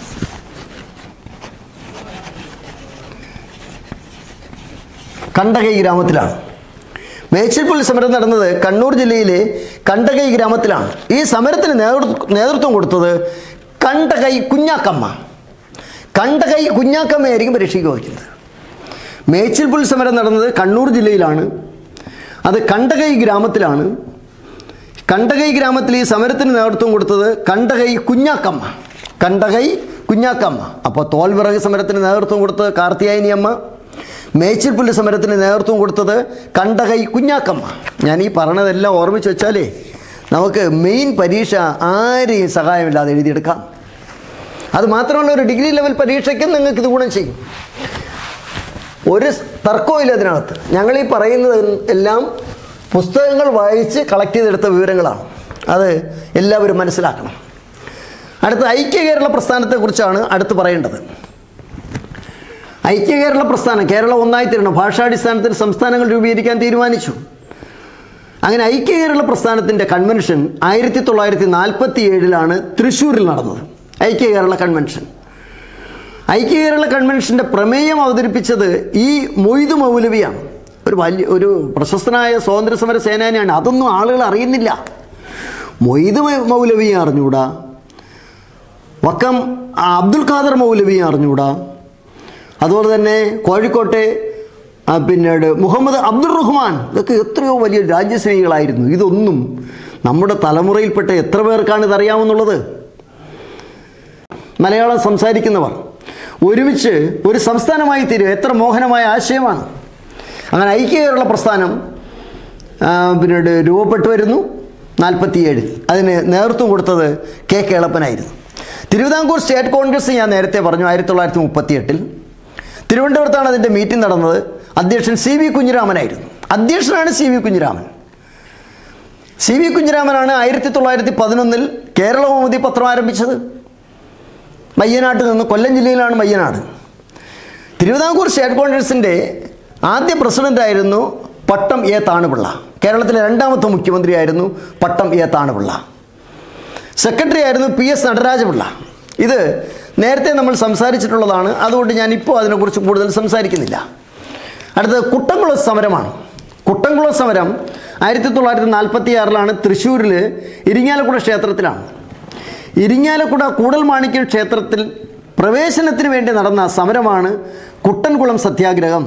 S1: കണ്ടകൈ ഗ്രാമത്തിലാണ് മേച്ചിൽപ്പള്ളി സമരം നടന്നത് കണ്ണൂർ ജില്ലയിലെ കണ്ടകൈ ഗ്രാമത്തിലാണ് ഈ സമരത്തിന് നേതൃ- നേതൃത്വം കൊടുത്തത് കണ്ടകൈ കുഞ്ഞാക്കമ്മ കണ്ടകൈ കുഞ്ഞാക്കമ്മയായിരിക്കും പരീക്ഷയ്ക്ക് വഹിക്കുന്നത് മേച്ചിൽപ്പുൽ സമരം നടന്നത് കണ്ണൂർ ജില്ലയിലാണ് അത് കണ്ടകൈ ഗ്രാമത്തിലാണ് കണ്ടകൈ ഗ്രാമത്തിൽ ഈ സമരത്തിന് നേതൃത്വം കൊടുത്തത് കണ്ടകൈ കുഞ്ഞാക്കമ്മ കണ്ടകൈ കുഞ്ഞാക്കമ്മ അപ്പോൾ തോൽവിറക് സമരത്തിന് നേതൃത്വം കൊടുത്തത് കാർത്തിയായനി അമ്മ മേച്ചിൽപ്പുല്ല് സമരത്തിന് നേതൃത്വം കൊടുത്തത് കണ്ടകൈ കുഞ്ഞാക്കമ്മ ഞാൻ ഈ പറഞ്ഞതെല്ലാം ഓർമ്മിച്ച് വെച്ചാലേ നമുക്ക് മെയിൻ പരീക്ഷ ആരെയും സഹായമില്ലാതെ എഴുതിയെടുക്കാം അത് മാത്രമല്ല ഒരു ഡിഗ്രി ലെവൽ പരീക്ഷയ്ക്കും നിങ്ങൾക്ക് ഇത് ഗുണം ചെയ്യും ഒരു തർക്കവും ഇല്ല അതിനകത്ത് ഞങ്ങൾ ഈ പറയുന്നത് എല്ലാം പുസ്തകങ്ങൾ വായിച്ച് കളക്ട് ചെയ്തെടുത്ത വിവരങ്ങളാണ് അത് എല്ലാവരും മനസ്സിലാക്കണം അടുത്ത ഐക്യ കേരള പ്രസ്ഥാനത്തെക്കുറിച്ചാണ് അടുത്ത് പറയേണ്ടത് ഐക്യ കേരള പ്രസ്ഥാനം കേരളം ഒന്നായി തീരണം ഭാഷാടിസ്ഥാനത്തിൽ സംസ്ഥാനങ്ങൾ രൂപീകരിക്കാൻ തീരുമാനിച്ചു അങ്ങനെ ഐക്യ കേരള പ്രസ്ഥാനത്തിൻ്റെ കൺവെൻഷൻ ആയിരത്തി തൊള്ളായിരത്തി നാൽപ്പത്തി ഏഴിലാണ് തൃശ്ശൂരിൽ നടന്നത് ഐക്യ കേരള കൺവെൻഷൻ ഐക്യ കേരള കൺവെൻഷൻ്റെ പ്രമേയം അവതരിപ്പിച്ചത് ഈ മൊയ്തു മൗലവിയാണ് ഒരു വലിയ ഒരു പ്രശസ്തനായ സ്വാതന്ത്ര്യ സമര സേനാനിയാണ് അതൊന്നും ആളുകൾ അറിയുന്നില്ല മൊയ്തു മൗ- മൗലവിയെ അറിഞ്ഞൂടാ വക്കം അബ്ദുൽ ഖാദർ മൗലവിയെ അറിഞ്ഞൂടാ അതുപോലെ തന്നെ കോഴിക്കോട്ടെ ആ, പിന്നീട് മുഹമ്മദ് അബ്ദുൾ റഹ്മാൻ ഇതൊക്കെ എത്രയോ വലിയ രാജ്യസ്നേഹികളായിരുന്നു ഇതൊന്നും നമ്മുടെ തലമുറയിൽപ്പെട്ട എത്ര പേർക്കാണ് ഇതറിയാമെന്നുള്ളത് മലയാളം സംസാരിക്കുന്നവർ ഒരുമിച്ച് ഒരു സംസ്ഥാനമായി തീരും എത്ര മോഹനമായ ആശയമാണ് അങ്ങനെ ഐക്യ കേരള പ്രസ്ഥാനം ആ, പിന്നീട് രൂപപ്പെട്ടു വരുന്നു നാൽപ്പത്തിയേഴിൽ അതിന് നേതൃത്വം കൊടുത്തത് കെ കേളപ്പനായിരുന്നു തിരുവിതാംകൂർ സ്റ്റേറ്റ് കോൺഗ്രസ് ഞാൻ നേരത്തെ പറഞ്ഞു ആയിരത്തി തൊള്ളായിരത്തി മുപ്പത്തിയെട്ടിൽ തിരുവനന്തപുരത്താണ് അതിൻ്റെ മീറ്റിംഗ് നടന്നത് അധ്യക്ഷൻ സി വി കുഞ്ഞിരാമനായിരുന്നു അധ്യക്ഷനാണ് C V Kunhiraman C V കുഞ്ഞിരാമനാണ് ആയിരത്തി തൊള്ളായിരത്തി പതിനൊന്നിൽ കേരളകൗമുദി പത്രം ആരംഭിച്ചത് മയ്യനാട്ട് നിന്ന് കൊല്ലം ജില്ലയിലാണ് മയ്യനാട് തിരുവിതാംകൂർ സ്റ്റേറ്റ് കോൺഗ്രസിൻ്റെ ആദ്യ പ്രസിഡൻ്റായിരുന്നു പട്ടം എ താണുപിള്ള കേരളത്തിലെ രണ്ടാമത്തെ മുഖ്യമന്ത്രിയായിരുന്നു പട്ടം എ താണുപിള്ള സെക്രട്ടറി ആയിരുന്നു പി എസ് നടരാജപിള്ള ഇത് നേരത്തെ നമ്മൾ സംസാരിച്ചിട്ടുള്ളതാണ് അതുകൊണ്ട് ഞാൻ ഇപ്പോൾ അതിനെക്കുറിച്ച് കൂടുതൽ സംസാരിക്കുന്നില്ല അടുത്തത് കുട്ടംകുളം സമരമാണ് കുട്ടംകുളം സമരം ആയിരത്തി തൊള്ളായിരത്തി നാൽപ്പത്തി ആറിലാണ് തൃശ്ശൂരിൽ ഇരിങ്ങാലക്കുട ക്ഷേത്രത്തിലാണ് ഇരിങ്ങാലക്കുട കൂടൽമാണിക്യം ക്ഷേത്രത്തിൽ പ്രവേശനത്തിന് വേണ്ടി നടന്ന സമരമാണ് കുട്ടൻകുളം സത്യാഗ്രഹം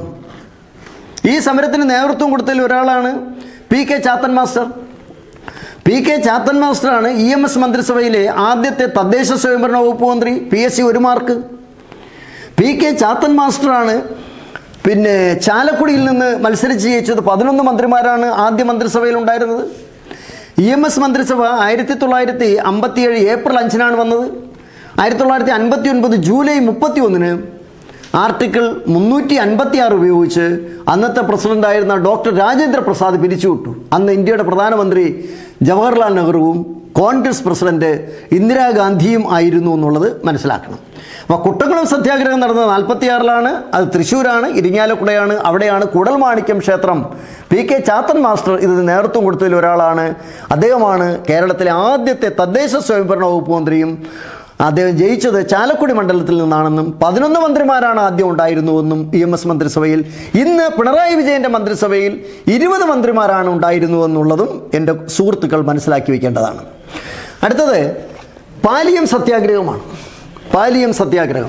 S1: ഈ സമരത്തിന് നേതൃത്വം കൊടുത്തതിൽ ഒരാളാണ് P K Chathan master P K Chathan മാസ്റ്ററാണ് ഇ എം എസ് മന്ത്രിസഭയിലെ ആദ്യത്തെ തദ്ദേശ സ്വയംഭരണ വകുപ്പ് മന്ത്രി പി എസ് സി ഒരു മാർക്ക് പി കെ ചാത്തൻ മാസ്റ്ററാണ് പിന്നെ ചാലക്കുടിയിൽ നിന്ന് മത്സരിച്ച് ജയിച്ചത് പതിനൊന്ന് മന്ത്രിമാരാണ് ആദ്യ മന്ത്രിസഭയിൽ ഉണ്ടായിരുന്നത് ഇ എം എസ് മന്ത്രിസഭ ആയിരത്തി തൊള്ളായിരത്തി അമ്പത്തിയേഴ് ഏപ്രിൽ അഞ്ചിനാണ് വന്നത് ആയിരത്തി തൊള്ളായിരത്തി അൻപത്തി ഒൻപത് ജൂലൈ മുപ്പത്തി ഒന്നിന് ആർട്ടിക്കിൾ മുന്നൂറ്റി അൻപത്തി ആറ് ഉപയോഗിച്ച് അന്നത്തെ പ്രസിഡന്റായിരുന്ന ഡോക്ടർ രാജേന്ദ്ര പ്രസാദ് പിരിച്ചുവിട്ടു അന്ന് ഇന്ത്യയുടെ പ്രധാനമന്ത്രി ജവഹർലാൽ നെഹ്റുവും കോൺഗ്രസ് പ്രസിഡന്റ് ഇന്ദിരാഗാന്ധിയും ആയിരുന്നു എന്നുള്ളത് മനസ്സിലാക്കണം അപ്പോൾ കുട്ടകുളം സത്യാഗ്രഹം നടന്നത് നാൽപ്പത്തിയാറിലാണ് അത് തൃശ്ശൂരാണ് ഇരിങ്ങാലക്കുടയാണ് അവിടെയാണ് കുടൽമാണിക്യം ക്ഷേത്രം പി കെ ചാത്തൻ മാസ്റ്റർ ഇതിന് നേതൃത്വം കൊടുത്തതിൽ ഒരാളാണ് അദ്ദേഹമാണ് കേരളത്തിലെ ആദ്യത്തെ തദ്ദേശ സ്വയംഭരണ വകുപ്പ് മന്ത്രിയും അദ്ദേഹം ജയിച്ചത് ചാലക്കുടി മണ്ഡലത്തിൽ നിന്നാണെന്നും പതിനൊന്ന് മന്ത്രിമാരാണ് ആദ്യം ഉണ്ടായിരുന്നുവെന്നും ഇ എം എസ് മന്ത്രിസഭയിൽ ഇന്ന് പിണറായി വിജയൻ്റെ മന്ത്രിസഭയിൽ ഇരുപത് മന്ത്രിമാരാണ് ഉണ്ടായിരുന്നുവെന്നുള്ളതും എൻ്റെ സുഹൃത്തുക്കൾ മനസ്സിലാക്കി വയ്ക്കേണ്ടതാണ് അടുത്തത് പാലിയം സത്യാഗ്രഹമാണ് പാലിയം സത്യാഗ്രഹം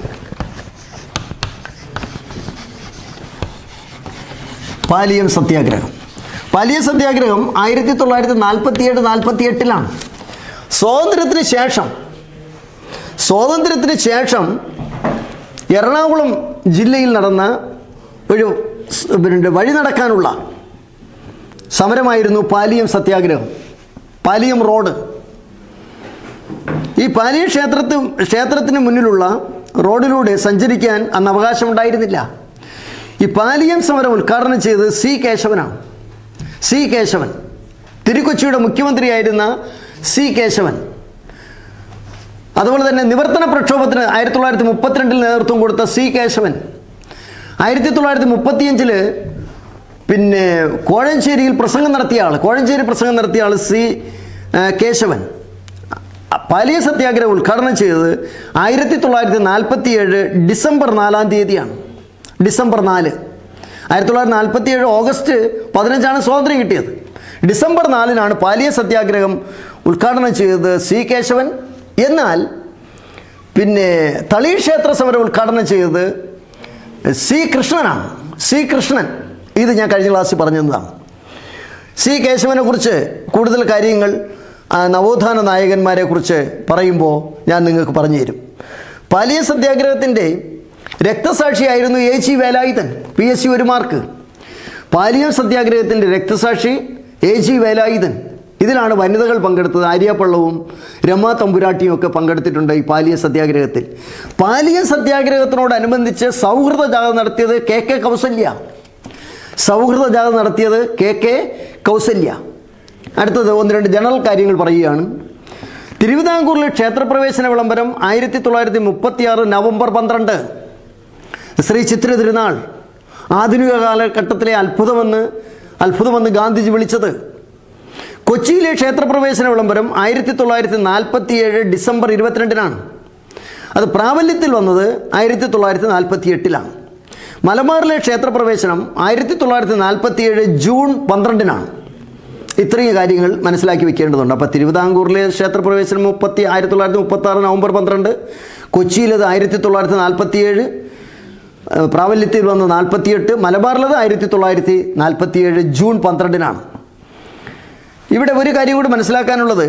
S1: പാലിയം സത്യാഗ്രഹം പാലിയം സത്യാഗ്രഹം ആയിരത്തി തൊള്ളായിരത്തി നാൽപ്പത്തിയേഴ് നാൽപ്പത്തി എട്ടിലാണ് സ്വാതന്ത്ര്യത്തിന് ശേഷം സ്വാതന്ത്ര്യത്തിന് ശേഷം എറണാകുളം ജില്ലയിൽ നടന്ന ഒരു സ് പിന്നെ വഴി നടക്കാനുള്ള സമരമായിരുന്നു പാലിയം സത്യാഗ്രഹം പാലിയം റോഡ് ഈ പാലിയ ക്ഷേത്രത്തിന് ക്ഷേത്രത്തിന് മുന്നിലുള്ള റോഡിലൂടെ സഞ്ചരിക്കാൻ അന്ന് അവകാശമുണ്ടായിരുന്നില്ല ഈ പാലിയം സമരം ഉദ്ഘാടനം ചെയ്തത് സി കേശവനാണ് സി കേശവൻ തിരുക്കൊച്ചിയുടെ മുഖ്യമന്ത്രിയായിരുന്ന സി കേശവൻ അതുപോലെ തന്നെ നിവർത്തന പ്രക്ഷോഭത്തിന് ആയിരത്തി തൊള്ളായിരത്തി മുപ്പത്തിരണ്ടിൽ നേതൃത്വം കൊടുത്ത സി കേശവൻ ആയിരത്തി തൊള്ളായിരത്തി മുപ്പത്തിയഞ്ചില് പിന്നെ കോഴഞ്ചേരിയിൽ പ്രസംഗം നടത്തിയ ആൾ കോഴഞ്ചേരി പ്രസംഗം നടത്തിയ ആൾ സി ആ, കേശവൻ പാലിയ സത്യാഗ്രഹം ഉദ്ഘാടനം ചെയ്തത് ആയിരത്തി തൊള്ളായിരത്തി നാൽപ്പത്തി ഏഴ് ഡിസംബർ നാലാം തീയതിയാണ് ഡിസംബർ നാല് ആയിരത്തി തൊള്ളായിരത്തി നാൽപ്പത്തി ഏഴ് ഓഗസ്റ്റ് പതിനഞ്ചാണ് സ്വാതന്ത്ര്യം കിട്ടിയത് ഡിസംബർ നാലിനാണ് പാലിയ സത്യാഗ്രഹം ഉദ്ഘാടനം ചെയ്തത് സി കേശവൻ എന്നാൽ പിന്നെ തളി ക്ഷേത്ര സമരം ഉദ്ഘാടനം ചെയ്തത് സി കൃഷ്ണനാണ് സി കൃഷ്ണൻ ഇത് ഞാൻ കഴിഞ്ഞ ക്ലാസ്സിൽ പറഞ്ഞതാണ് സി കേശവനെ കുറിച്ച് കൂടുതൽ കാര്യങ്ങൾ ആ, നവോത്ഥാന നായകന്മാരെ കുറിച്ച് പറയുമ്പോൾ ഞാൻ നിങ്ങൾക്ക് പറഞ്ഞു തരും പാലിയ സത്യാഗ്രഹത്തിൻ്റെ രക്തസാക്ഷിയായിരുന്നു A G Velayudhan P S C ഒരു മാർക്ക് പാലിയം സത്യാഗ്രഹത്തിൻ്റെ രക്തസാക്ഷി എ ജി വേലായുധൻ ഇതിലാണ് വനിതകൾ പങ്കെടുത്തത് ആര്യപ്പള്ളവും രമാ തമ്പുരാട്ടിയും ഒക്കെ പങ്കെടുത്തിട്ടുണ്ട് ഈ പാലിയ സത്യാഗ്രഹത്തിൽ പാലിയ സത്യാഗ്രഹത്തിനോടനുബന്ധിച്ച് സൗഹൃദ ജാഥ നടത്തിയത് കെ കെ കൗസല്യ സൗഹൃദ ജാഥ നടത്തിയത് കെ കെ കൗസല്യ അടുത്തത് ഒന്ന് രണ്ട് ജനറൽ കാര്യങ്ങൾ പറയുകയാണ് തിരുവിതാംകൂറിലെ ക്ഷേത്രപ്രവേശന വിളംബരം ആയിരത്തി തൊള്ളായിരത്തി മുപ്പത്തിയാറ് നവംബർ പന്ത്രണ്ട് ശ്രീ ചിത്ര തിരുനാൾ ആധുനിക കാലഘട്ടത്തിലെ അത്ഭുതമെന്ന് അത്ഭുതമെന്ന് ഗാന്ധിജി വിളിച്ചത് കൊച്ചിയിലെ ക്ഷേത്രപ്രവേശന വിളംബരം ആയിരത്തി തൊള്ളായിരത്തി നാൽപ്പത്തിയേഴ് ഡിസംബർ ഇരുപത്തിരണ്ടിനാണ് അത് പ്രാബല്യത്തിൽ വന്നത് ആയിരത്തി തൊള്ളായിരത്തി നാൽപ്പത്തി എട്ടിലാണ് മലബാറിലെ ക്ഷേത്രപ്രവേശനം ആയിരത്തി തൊള്ളായിരത്തി നാൽപ്പത്തിയേഴ് ജൂൺ പന്ത്രണ്ടിനാണ് ഇത്രയും കാര്യങ്ങൾ മനസ്സിലാക്കി വെക്കേണ്ടതുണ്ട് അപ്പോൾ തിരുവിതാംകൂറിലെ ക്ഷേത്രപ്രവേശനം മുപ്പത്തി ആയിരത്തി തൊള്ളായിരത്തി മുപ്പത്തി ആറ് നവംബർ പന്ത്രണ്ട് കൊച്ചിയിലത് ആയിരത്തി തൊള്ളായിരത്തി നാൽപ്പത്തിയേഴ് ഏഹ് പ്രാബല്യത്തിൽ വന്ന് നാൽപ്പത്തിയെട്ട് മലബാറിലത് ആയിരത്തി തൊള്ളായിരത്തി നാൽപ്പത്തിയേഴ് ജൂൺ പന്ത്രണ്ടിനാണ് ഇവിടെ ഒരു കാര്യം കൂടി മനസ്സിലാക്കാനുള്ളത്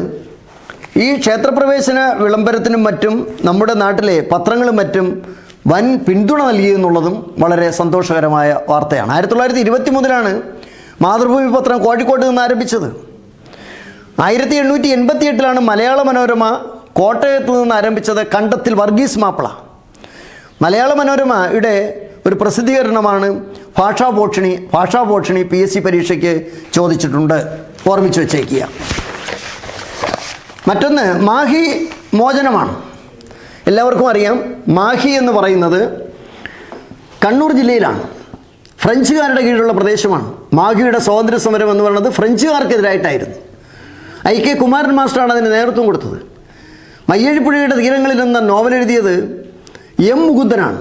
S1: ഈ ക്ഷേത്രപ്രവേശന വിളംബരത്തിനും മറ്റും നമ്മുടെ നാട്ടിലെ പത്രങ്ങളും മറ്റും വൻ പിന്തുണ നൽകി എന്നുള്ളതും വളരെ സന്തോഷകരമായ വാർത്തയാണ് ആയിരത്തി തൊള്ളായിരത്തി ഇരുപത്തി മൂന്നിലാണ് മാതൃഭൂമി പത്രം കോഴിക്കോട്ട് നിന്ന് ആരംഭിച്ചത് ആയിരത്തി എണ്ണൂറ്റി എൺപത്തി എട്ടിലാണ് മലയാള മനോരമ കോട്ടയത്ത് നിന്ന് ആരംഭിച്ചത് കണ്ടത്തിൽ വർഗീസ് മാപ്പിള മലയാള മനോരമയുടെ ഒരു പ്രസിദ്ധീകരണമാണ് Bhashaposhini Bhashaposhini P S C പരീക്ഷയ്ക്ക് ചോദിച്ചിട്ടുണ്ട് ഓർമ്മിച്ച് വെച്ചേക്കുക മറ്റൊന്ന് മാഹി മോചനമാണ് എല്ലാവർക്കും അറിയാം മാഹി എന്ന് പറയുന്നത് കണ്ണൂർ ജില്ലയിലാണ് ഫ്രഞ്ചുകാരുടെ കീഴിലുള്ള പ്രദേശമാണ് മാഹിയുടെ സ്വാതന്ത്ര്യ സമരം എന്ന് പറയുന്നത് ഫ്രഞ്ചുകാർക്കെതിരായിട്ടായിരുന്നു ഐ കെ കുമാരൻ മാസ്റ്ററാണ് അതിന് നേതൃത്വം കൊടുത്തത് മയ്യഴിപ്പുഴയുടെ തീരങ്ങളിൽ എന്ന നോവൽ എഴുതിയത് എം മുകുന്ദനാണ്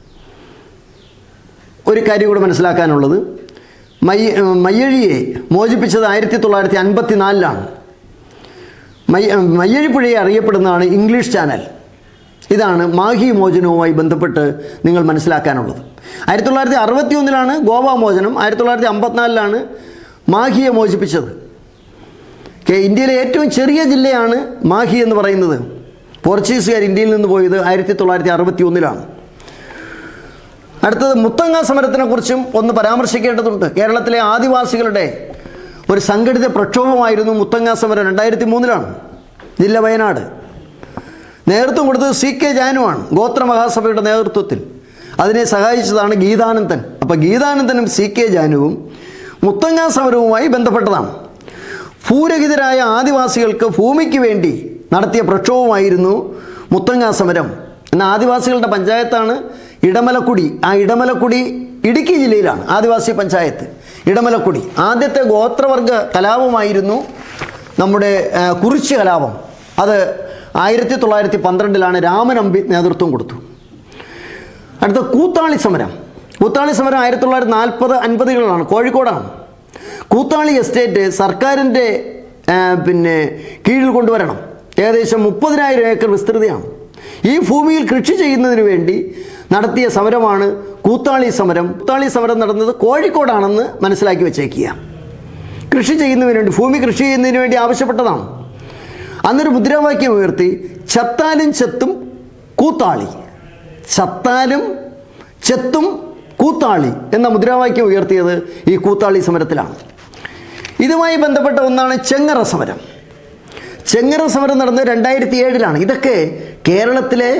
S1: ഒരു കാര്യം കൂടെ മനസ്സിലാക്കാനുള്ളത് മയ്യ മയ്യഴിയെ മോചിപ്പിച്ചത് ആയിരത്തി തൊള്ളായിരത്തി അൻപത്തി നാലിലാണ് മയ്യ മയ്യഴിപ്പുഴയെ അറിയപ്പെടുന്നതാണ് ഇംഗ്ലീഷ് ചാനൽ ഇതാണ് മാഹി മോചനവുമായി ബന്ധപ്പെട്ട് നിങ്ങൾ മനസ്സിലാക്കാനുള്ളത് ആയിരത്തി തൊള്ളായിരത്തി അറുപത്തി ഒന്നിലാണ് ഗോവ മോചനം ആയിരത്തി തൊള്ളായിരത്തി അമ്പത്തിനാലിലാണ് മാഹിയെ മോചിപ്പിച്ചത് കെ ഇന്ത്യയിലെ ഏറ്റവും ചെറിയ ജില്ലയാണ് മാഹി എന്ന് പറയുന്നത് പോർച്ചുഗീസുകാർ ഇന്ത്യയിൽ നിന്ന് പോയത് ആയിരത്തി തൊള്ളായിരത്തി അറുപത്തി ഒന്നിലാണ് അടുത്തത് മുത്തങ്ങ സമരത്തിനെക്കുറിച്ചും ഒന്ന് പരാമർശിക്കേണ്ടതുണ്ട് കേരളത്തിലെ ആദിവാസികളുടെ ഒരു സംഘടിത പ്രക്ഷോഭമായിരുന്നു മുത്തങ്ങ സമരം രണ്ടായിരത്തി മൂന്നിലാണ് ജില്ല വയനാട് നേതൃത്വം കൊടുത്തത് സി കെ ജാനുവാണ് ഗോത്ര മഹാസഭയുടെ നേതൃത്വത്തിൽ അതിനെ സഹായിച്ചതാണ് ഗീതാനന്ദൻ അപ്പോൾ ഗീതാനന്ദനും സി കെ ജാനുവും മുത്തങ്ങ സമരവുമായി ബന്ധപ്പെട്ടതാണ് ഭൂരഹിതരായ ആദിവാസികൾക്ക് ഭൂമിക്ക് വേണ്ടി നടത്തിയ പ്രക്ഷോഭമായിരുന്നു മുത്തങ്ങ സമരം എന്ന ആദിവാസികളുടെ പഞ്ചായത്താണ് ഇടമലക്കുടി ആ ഇടമലക്കുടി ഇടുക്കി ജില്ലയിലാണ് ആദിവാസി പഞ്ചായത്ത് ഇടമലക്കുടി ആദ്യത്തെ ഗോത്രവർഗ കലാപമായിരുന്നു നമ്മുടെ ആ, കുറിച്യ കലാപം അത് ആയിരത്തി തൊള്ളായിരത്തി പന്ത്രണ്ടിലാണ് രാമനമ്പി നേതൃത്വം കൊടുത്തു അടുത്ത കൂത്താളി സമരം കൂത്താളി സമരം ആയിരത്തി തൊള്ളായിരത്തി നാൽപ്പത് അൻപതുകളിലാണ് കോഴിക്കോടാണ് കൂത്താളി എസ്റ്റേറ്റ് സർക്കാരിൻ്റെ ആ, പിന്നെ കീഴിൽ കൊണ്ടുവരണം ഏകദേശം മുപ്പതിനായിരം ഏക്കർ വിസ്തൃതിയാണ് ഈ ഭൂമിയിൽ കൃഷി ചെയ്യുന്നതിന് വേണ്ടി നടത്തിയ സമരമാണ് കൂത്താളി സമരം കൂത്താളി സമരം നടന്നത് കോഴിക്കോടാണെന്ന് മനസ്സിലാക്കി വെച്ചേക്കുക കൃഷി ചെയ്യുന്നതിന് വേണ്ടി ഭൂമി കൃഷി ചെയ്യുന്നതിന് വേണ്ടി ആവശ്യപ്പെട്ടതാണ് അന്നൊരു മുദ്രാവാക്യം ഉയർത്തി ചത്താലും ചെത്തും കൂത്താളി ചത്താലും ചെത്തും കൂത്താളി എന്ന മുദ്രാവാക്യം ഉയർത്തിയത് ഈ കൂത്താളി സമരത്തിലാണ് ഇതുമായി ബന്ധപ്പെട്ട ഒന്നാണ് ചെങ്ങറ സമരം ചെങ്ങറ സമരം നടന്നത് രണ്ടായിരത്തി ഏഴിലാണ് ഇതൊക്കെ കേരളത്തിലെ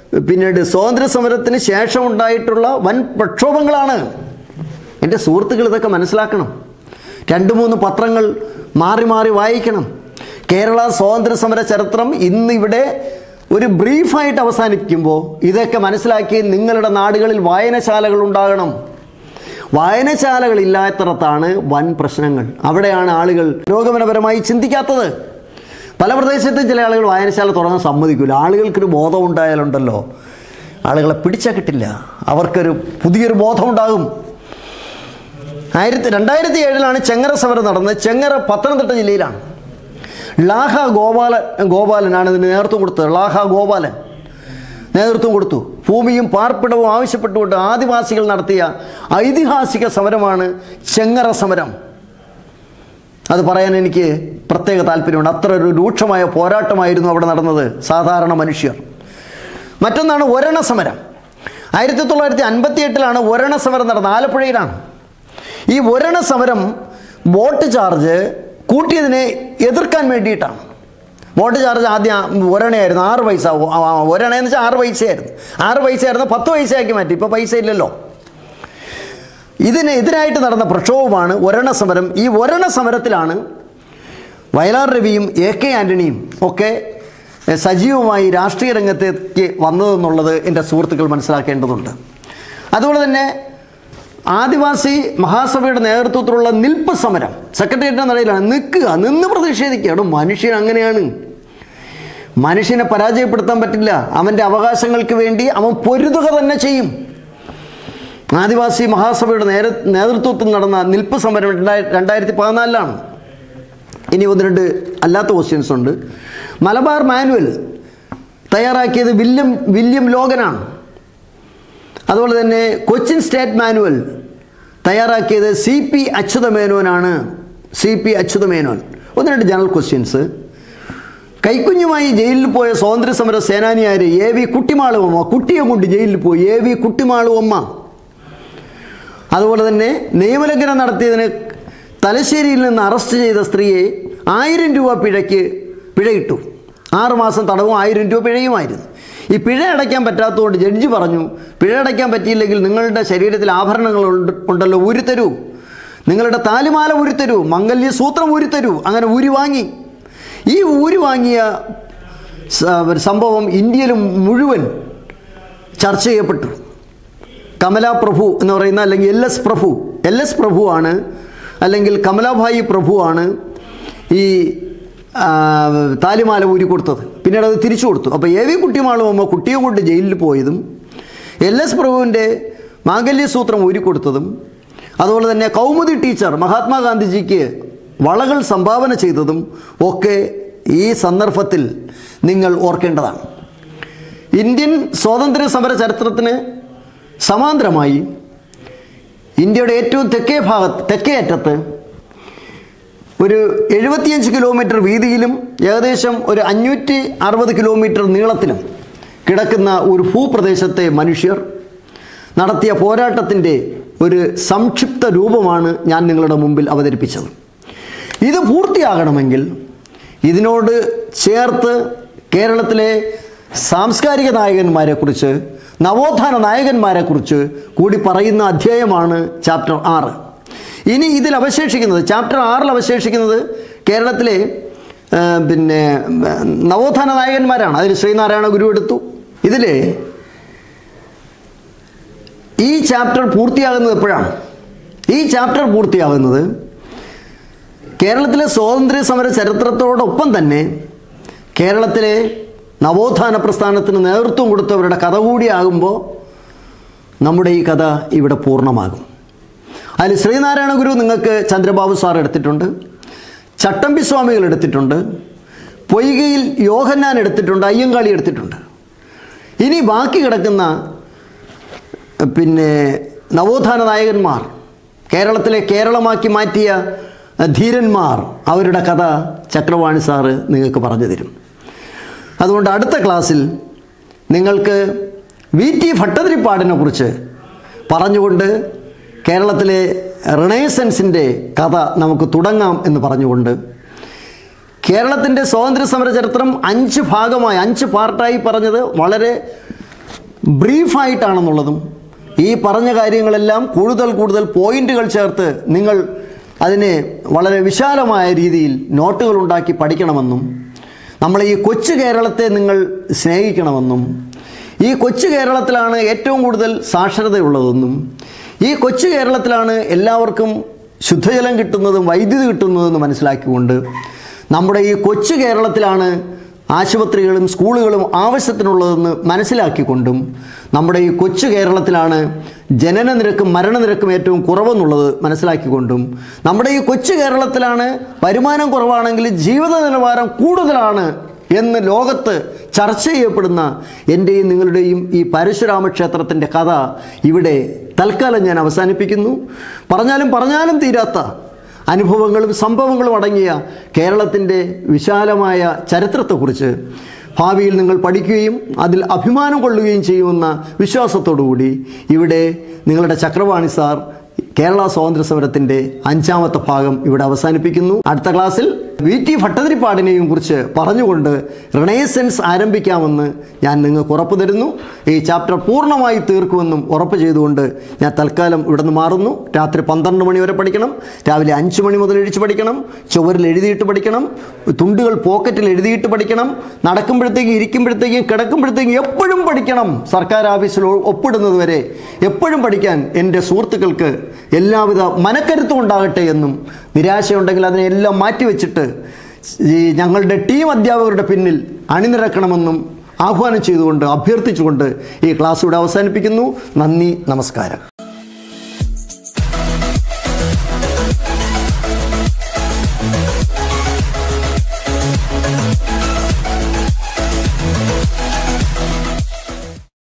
S1: പിന്നീട് സ്വാതന്ത്ര്യ സമരത്തിന് ശേഷം ഉണ്ടായിട്ടുള്ള വൻ പ്രക്ഷോഭങ്ങളാണ് എൻ്റെ സുഹൃത്തുക്കൾ ഇതൊക്കെ മനസ്സിലാക്കണം രണ്ട് മൂന്ന് പത്രങ്ങൾ മാറി മാറി വായിക്കണം കേരള സ്വാതന്ത്ര്യ സമര ചരിത്രം ഇന്നിവിടെ ഒരു ബ്രീഫായിട്ട് അവസാനിപ്പിക്കുമ്പോൾ ഇതൊക്കെ മനസ്സിലാക്കി നിങ്ങളുടെ നാടുകളിൽ വായനശാലകൾ ഉണ്ടാകണം വായനശാലകളില്ലാത്തിടത്താണ് വൻ പ്രശ്നങ്ങൾ അവിടെയാണ് ആളുകൾ പുരോഗമനപരമായി ചിന്തിക്കാത്തത് പല പ്രദേശത്തും ചില ആളുകൾ വായനശാല തുറന്ന് സമ്മതിക്കില്ല ആളുകൾക്കൊരു ബോധം ഉണ്ടായാലുണ്ടല്ലോ ആളുകളെ പിടിച്ചാൽ കിട്ടില്ല അവർക്കൊരു പുതിയൊരു ബോധമുണ്ടാകും ആയിരത്തി രണ്ടായിരത്തി ഏഴിലാണ് ചെങ്ങറ സമരം നടന്നത് ചെങ്ങറ പത്തനംതിട്ട ജില്ലയിലാണ് ലാഹ ഗോപാലൻ ഗോപാലനാണ് ഇതിന് നേതൃത്വം കൊടുത്തത് ലാഹ ഗോപാലൻ നേതൃത്വം കൊടുത്തു ഭൂമിയും പാർപ്പിടവും ആവശ്യപ്പെട്ടുകൊണ്ട് ആദിവാസികൾ നടത്തിയ ഐതിഹാസിക സമരമാണ് ചെങ്ങറ സമരം അത് പറയാൻ എനിക്ക് പ്രത്യേക താല്പര്യമുണ്ട് അത്ര ഒരു രൂക്ഷമായ പോരാട്ടമായിരുന്നു അവിടെ നടന്നത് സാധാരണ മനുഷ്യർ മറ്റൊന്നാണ് ഒരണ സമരം ആയിരത്തി തൊള്ളായിരത്തി അൻപത്തി എട്ടിലാണ് ഒരണ സമരം നടന്നത് ആലപ്പുഴയിലാണ് ഈ ഒരണ സമരം വോട്ട് ചാർജ് കൂട്ടിയതിനെ എതിർക്കാൻ വേണ്ടിയിട്ടാണ് വോട്ട് ചാർജ് ആദ്യം ഒരണയായിരുന്നു ആറ് പൈസ ആ, ആ, ഒരണ എന്ന് വെച്ചാൽ ആറ് പൈസയായിരുന്നു ആറ് പൈസയായിരുന്നു പത്ത് പൈസയാക്കി മാറ്റി ഇപ്പോൾ പൈസ ഇല്ലല്ലോ ഇതിന് എതിരായിട്ട് നടന്ന പ്രക്ഷോഭമാണ് ഒരണ സമരം ഈ ഒരണ സമരത്തിലാണ് വയലാർ രവിയും എ കെ ആൻ്റണിയും ഒക്കെ എഹ്, സജീവമായി രാഷ്ട്രീയ രംഗത്തേക്ക് വന്നതെന്നുള്ളത് എൻ്റെ സുഹൃത്തുക്കൾ മനസ്സിലാക്കേണ്ടതുണ്ട് അതുപോലെ തന്നെ ആദിവാസി മഹാസഭയുടെ നേതൃത്വത്തിലുള്ള നിൽപ്പ് സമരം സെക്രട്ടേറിയറ്റിൻ്റെ നടയിലാണ് നിൽക്കുക നിന്ന് പ്രതിഷേധിക്കുക എടോ മനുഷ്യൻ അങ്ങനെയാണ് മനുഷ്യനെ പരാജയപ്പെടുത്താൻ പറ്റില്ല അവൻ്റെ അവകാശങ്ങൾക്ക് വേണ്ടി അവൻ പൊരുതുക തന്നെ ചെയ്യും ആദിവാസി മഹാസഭയുടെ നേര നേതൃത്വത്തിൽ നടന്ന നിൽപ്പ് സമരം രണ്ടായി രണ്ടായിരത്തി പതിനാലിലാണ് ഇനി ഒന്ന് രണ്ട് അല്ലാത്ത ക്വസ്റ്റ്യൻസ് ഉണ്ട് മലബാർ മാനുവൽ തയ്യാറാക്കിയത് വില്യം വില്യം ലോഗനാണ് അതുപോലെ തന്നെ കൊച്ചിൻ സ്റ്റേറ്റ് മാനുവൽ തയ്യാറാക്കിയത് സി പി അച്യുതമേനോനാണ് സി പി അച്യുതമേനോൻ ഒന്ന് രണ്ട് ജനറൽ ക്വസ്റ്റ്യൻസ് കൈക്കുഞ്ഞുമായി ജയിലിൽ പോയ സ്വാതന്ത്ര്യ സമര സേനാനിയാര് എ വി കുട്ടിമാളുവമ്മ കുട്ടിയെ കൊണ്ട് ജയിലിൽ പോയി എ വി കുട്ടിമാളുവമ്മ അതുപോലെ തന്നെ നിയമലംഘനം നടത്തിയതിന് തലശ്ശേരിയിൽ നിന്ന് അറസ്റ്റ് ചെയ്ത സ്ത്രീയെ ആയിരം രൂപ പിഴയ്ക്ക് പിഴയിട്ടു ആറുമാസം തടവും ആയിരം രൂപ പിഴയുമായിരുന്നു ഈ പിഴ അടയ്ക്കാൻ പറ്റാത്തതുകൊണ്ട് ജഡ്ജി പറഞ്ഞു പിഴ അടയ്ക്കാൻ പറ്റിയില്ലെങ്കിൽ നിങ്ങളുടെ ശരീരത്തിൽ ആഭരണങ്ങൾ ഉണ്ട് ഉണ്ടല്ലോ ഊരിത്തരൂ നിങ്ങളുടെ താലിമാല ഊരിത്തരൂ മംഗല്യ സൂത്രം ഊരിത്തരൂ അങ്ങനെ ഊരി വാങ്ങി ഈ ഊരി വാങ്ങിയ സ- സംഭവം ഇന്ത്യയിൽ മുഴുവൻ ചർച്ച ചെയ്യപ്പെട്ടു കമല പ്രഭു എന്ന് പറയുന്ന അല്ലെങ്കിൽ L S Prabhu L S പ്രഭുവാണ് അല്ലെങ്കിൽ കമലാഭായി പ്രഭുവാണ് ഈ ആ, താലിമാല ഊരി കൊടുത്തത് പിന്നീട് അത് തിരിച്ചു കൊടുത്തു അപ്പോൾ എ വി കുട്ടിമാളുമ്മ കുട്ടിയെ കൊണ്ട് ജയിലിൽ പോയതും എൽ എസ് പ്രഭുവിൻ്റെ മാംഗല്യസൂത്രം ഊരി കൊടുത്തതും അതുപോലെ തന്നെ കൗമുദി ടീച്ചർ മഹാത്മാഗാന്ധിജിക്ക് വളകൾ സംഭാവന ചെയ്തതും ഒക്കെ ഈ സന്ദർഭത്തിൽ നിങ്ങൾ ഓർക്കേണ്ടതാണ് ഇന്ത്യൻ സ്വാതന്ത്ര്യ സമര ചരിത്രത്തിന് സമാന്തരമായി ഇന്ത്യയുടെ ഏറ്റവും തെക്കേ ഭാഗത്ത് തെക്കേ അറ്റത്ത് ഒരു എഴുപത്തിയഞ്ച് കിലോമീറ്റർ വീതിയിലും ഏകദേശം ഒരു അഞ്ഞൂറ്റി അറുപത് കിലോമീറ്റർ നീളത്തിലും കിടക്കുന്ന ഒരു ഭൂപ്രദേശത്തെ മനുഷ്യർ നടത്തിയ പോരാട്ടത്തിൻ്റെ ഒരു സംക്ഷിപ്ത രൂപമാണ് ഞാൻ നിങ്ങളുടെ മുമ്പിൽ അവതരിപ്പിച്ചത് ഇത് പൂർത്തിയാകണമെങ്കിൽ ഇതിനോട് ചേർത്ത് കേരളത്തിലെ സാംസ്കാരിക നായകന്മാരെക്കുറിച്ച് നവോത്ഥാന നായകന്മാരെക്കുറിച്ച് കൂടി പറയുന്ന അധ്യായമാണ് ചാപ്റ്റർ ആറ് ഇനി ഇതിൽ അവശേഷിക്കുന്നത് ചാപ്റ്റർ ആറിൽ അവശേഷിക്കുന്നത് കേരളത്തിലെ ആ, പിന്നെ ആ, നവോത്ഥാന നായകന്മാരാണ് അതിൽ ശ്രീനാരായണ ഗുരു എടുത്തു ഇതിൽ ഈ ചാപ്റ്റർ പൂർത്തിയാകുന്നത് എപ്പോഴാണ് ഈ ചാപ്റ്റർ പൂർത്തിയാകുന്നത് കേരളത്തിലെ സ്വാതന്ത്ര്യ സമര ചരിത്രത്തോടൊപ്പം തന്നെ കേരളത്തിലെ നവോത്ഥാന പ്രസ്ഥാനത്തിന് നേതൃത്വം കൊടുത്തവരുടെ കഥ കൂടിയാകുമ്പോൾ നമ്മുടെ ഈ കഥ ഇവിടെ പൂർണ്ണമാകും അതിൽ ശ്രീനാരായണ ഗുരു നിങ്ങൾക്ക് ചന്ദ്രബാബു സാർ എടുത്തിട്ടുണ്ട് ചട്ടമ്പി സ്വാമികൾ എടുത്തിട്ടുണ്ട് പൊയ്കയിൽ യോഹന്നാൻ എടുത്തിട്ടുണ്ട് അയ്യങ്കാളി എടുത്തിട്ടുണ്ട് ഇനി ബാക്കി കിടക്കുന്ന പിന്നെ നവോത്ഥാന നായകന്മാർ കേരളത്തിലെ കേരളമാക്കി മാറ്റിയ ധീരന്മാർ അവരുടെ കഥ ചക്രവാണി സാറ് നിങ്ങൾക്ക് പറഞ്ഞു തരും അതുകൊണ്ട് അടുത്ത ക്ലാസ്സിൽ നിങ്ങൾക്ക് വി ടി ഭട്ടതിരിപ്പാടിനെ കുറിച്ച് പറഞ്ഞുകൊണ്ട് കേരളത്തിലെ റിണേസൻസിൻ്റെ കഥ നമുക്ക് തുടങ്ങാം എന്ന് പറഞ്ഞുകൊണ്ട് കേരളത്തിൻ്റെ സ്വാതന്ത്ര്യ സമര ചരിത്രം അഞ്ച് ഭാഗമായി അഞ്ച് പാർട്ടായി പറഞ്ഞത് വളരെ ബ്രീഫായിട്ടാണെന്നുള്ളതും ഈ പറഞ്ഞ കാര്യങ്ങളെല്ലാം കൂടുതൽ കൂടുതൽ പോയിന്റുകൾ ചേർത്ത് നിങ്ങൾ അതിനെ വളരെ വിശാലമായ രീതിയിൽ നോട്ടുകൾ ഉണ്ടാക്കി പഠിക്കണമെന്നും നമ്മൾ ഈ കൊച്ചു കേരളത്തെ നിങ്ങൾ സ്നേഹിക്കണമെന്നും ഈ കൊച്ചു കേരളത്തിലാണ് ഏറ്റവും കൂടുതൽ സാക്ഷരതയുള്ളതെന്നും ഈ കൊച്ചു കേരളത്തിലാണ് എല്ലാവർക്കും ശുദ്ധജലം കിട്ടുന്നതും വൈദ്യുതി കിട്ടുന്നതെന്ന് മനസ്സിലാക്കിക്കൊണ്ട് നമ്മുടെ ഈ കൊച്ചു കേരളത്തിലാണ് ആശുപത്രികളും സ്കൂളുകളും ആവശ്യത്തിനുള്ളതെന്ന് മനസ്സിലാക്കിക്കൊണ്ടും നമ്മുടെ ഈ കൊച്ചു കേരളത്തിലാണ് ജനന നിരക്കും മരണനിരക്കും ഏറ്റവും കുറവെന്നുള്ളത് മനസ്സിലാക്കിക്കൊണ്ടും നമ്മുടെ ഈ കൊച്ചു കേരളത്തിലാണ് വരുമാനം കുറവാണെങ്കിൽ ജീവിത നിലവാരം കൂടുതലാണ് എന്ന് ലോകത്ത് ചർച്ച ചെയ്യപ്പെടുന്ന എൻ്റെയും നിങ്ങളുടെയും ഈ പരശുരാമ ക്ഷേത്രത്തിൻ്റെ കഥ ഇവിടെ തൽക്കാലം ഞാൻ അവസാനിപ്പിക്കുന്നു പറഞ്ഞാലും പറഞ്ഞാലും തീരാത്ത അനുഭവങ്ങളും സംഭവങ്ങളും അടങ്ങിയ കേരളത്തിൻ്റെ വിശാലമായ ചരിത്രത്തെക്കുറിച്ച് ഭാവിയിൽ നിങ്ങൾ പഠിക്കുകയും അതിൽ അഭിമാനം കൊള്ളുകയും ചെയ്യുമെന്ന വിശ്വാസത്തോടുകൂടി ഇവിടെ നിങ്ങളുടെ ചക്രവാണി സാർ കേരള സ്വാതന്ത്ര്യ സമരത്തിൻ്റെ അഞ്ചാമത്തെ ഭാഗം ഇവിടെ അവസാനിപ്പിക്കുന്നു അടുത്ത ക്ലാസ്സിൽ വി ടി ഭട്ടതിരിപ്പാടിനെയും കുറിച്ച് പറഞ്ഞുകൊണ്ട് റിണേസൻസ് ആരംഭിക്കാമെന്ന് ഞാൻ നിങ്ങൾക്ക് ഉറപ്പ് തരുന്നു ഈ ചാപ്റ്റർ പൂർണ്ണമായി തീർക്കുമെന്നും ഉറപ്പ് ചെയ്തുകൊണ്ട് ഞാൻ തൽക്കാലം ഇവിടെ നിന്ന് മാറുന്നു രാത്രി പന്ത്രണ്ട് മണി വരെ പഠിക്കണം രാവിലെ അഞ്ച് മണി മുതൽ എഴുതി പഠിക്കണം ചുവരിൽ എഴുതിയിട്ട് പഠിക്കണം തുണ്ടുകൾ പോക്കറ്റിൽ എഴുതിയിട്ട് പഠിക്കണം നടക്കുമ്പോഴത്തേക്കും ഇരിക്കുമ്പോഴത്തേക്കും കിടക്കുമ്പോഴത്തേക്കും എപ്പോഴും പഠിക്കണം സർക്കാർ ഓഫീസിൽ ഒ- ഒപ്പിടുന്നത് വരെ എപ്പോഴും പഠിക്കാൻ എൻ്റെ സുഹൃത്തുക്കൾക്ക് എല്ലാവിധ മനക്കരുത്തും ഉണ്ടാകട്ടെ എന്നും നിരാശയുണ്ടെങ്കിൽ അതിനെല്ലാം മാറ്റിവെച്ചിട്ട് ഈ ഞങ്ങളുടെ ടീം അധ്യാപകരുടെ പിന്നിൽ അണിനിരക്കണമെന്നും ആഹ്വാനം ചെയ്തുകൊണ്ട് അഭ്യർത്ഥിച്ചുകൊണ്ട് ഈ ക്ലാസ് ഇവിടെ അവസാനിപ്പിക്കുന്നു നന്ദി നമസ്കാരം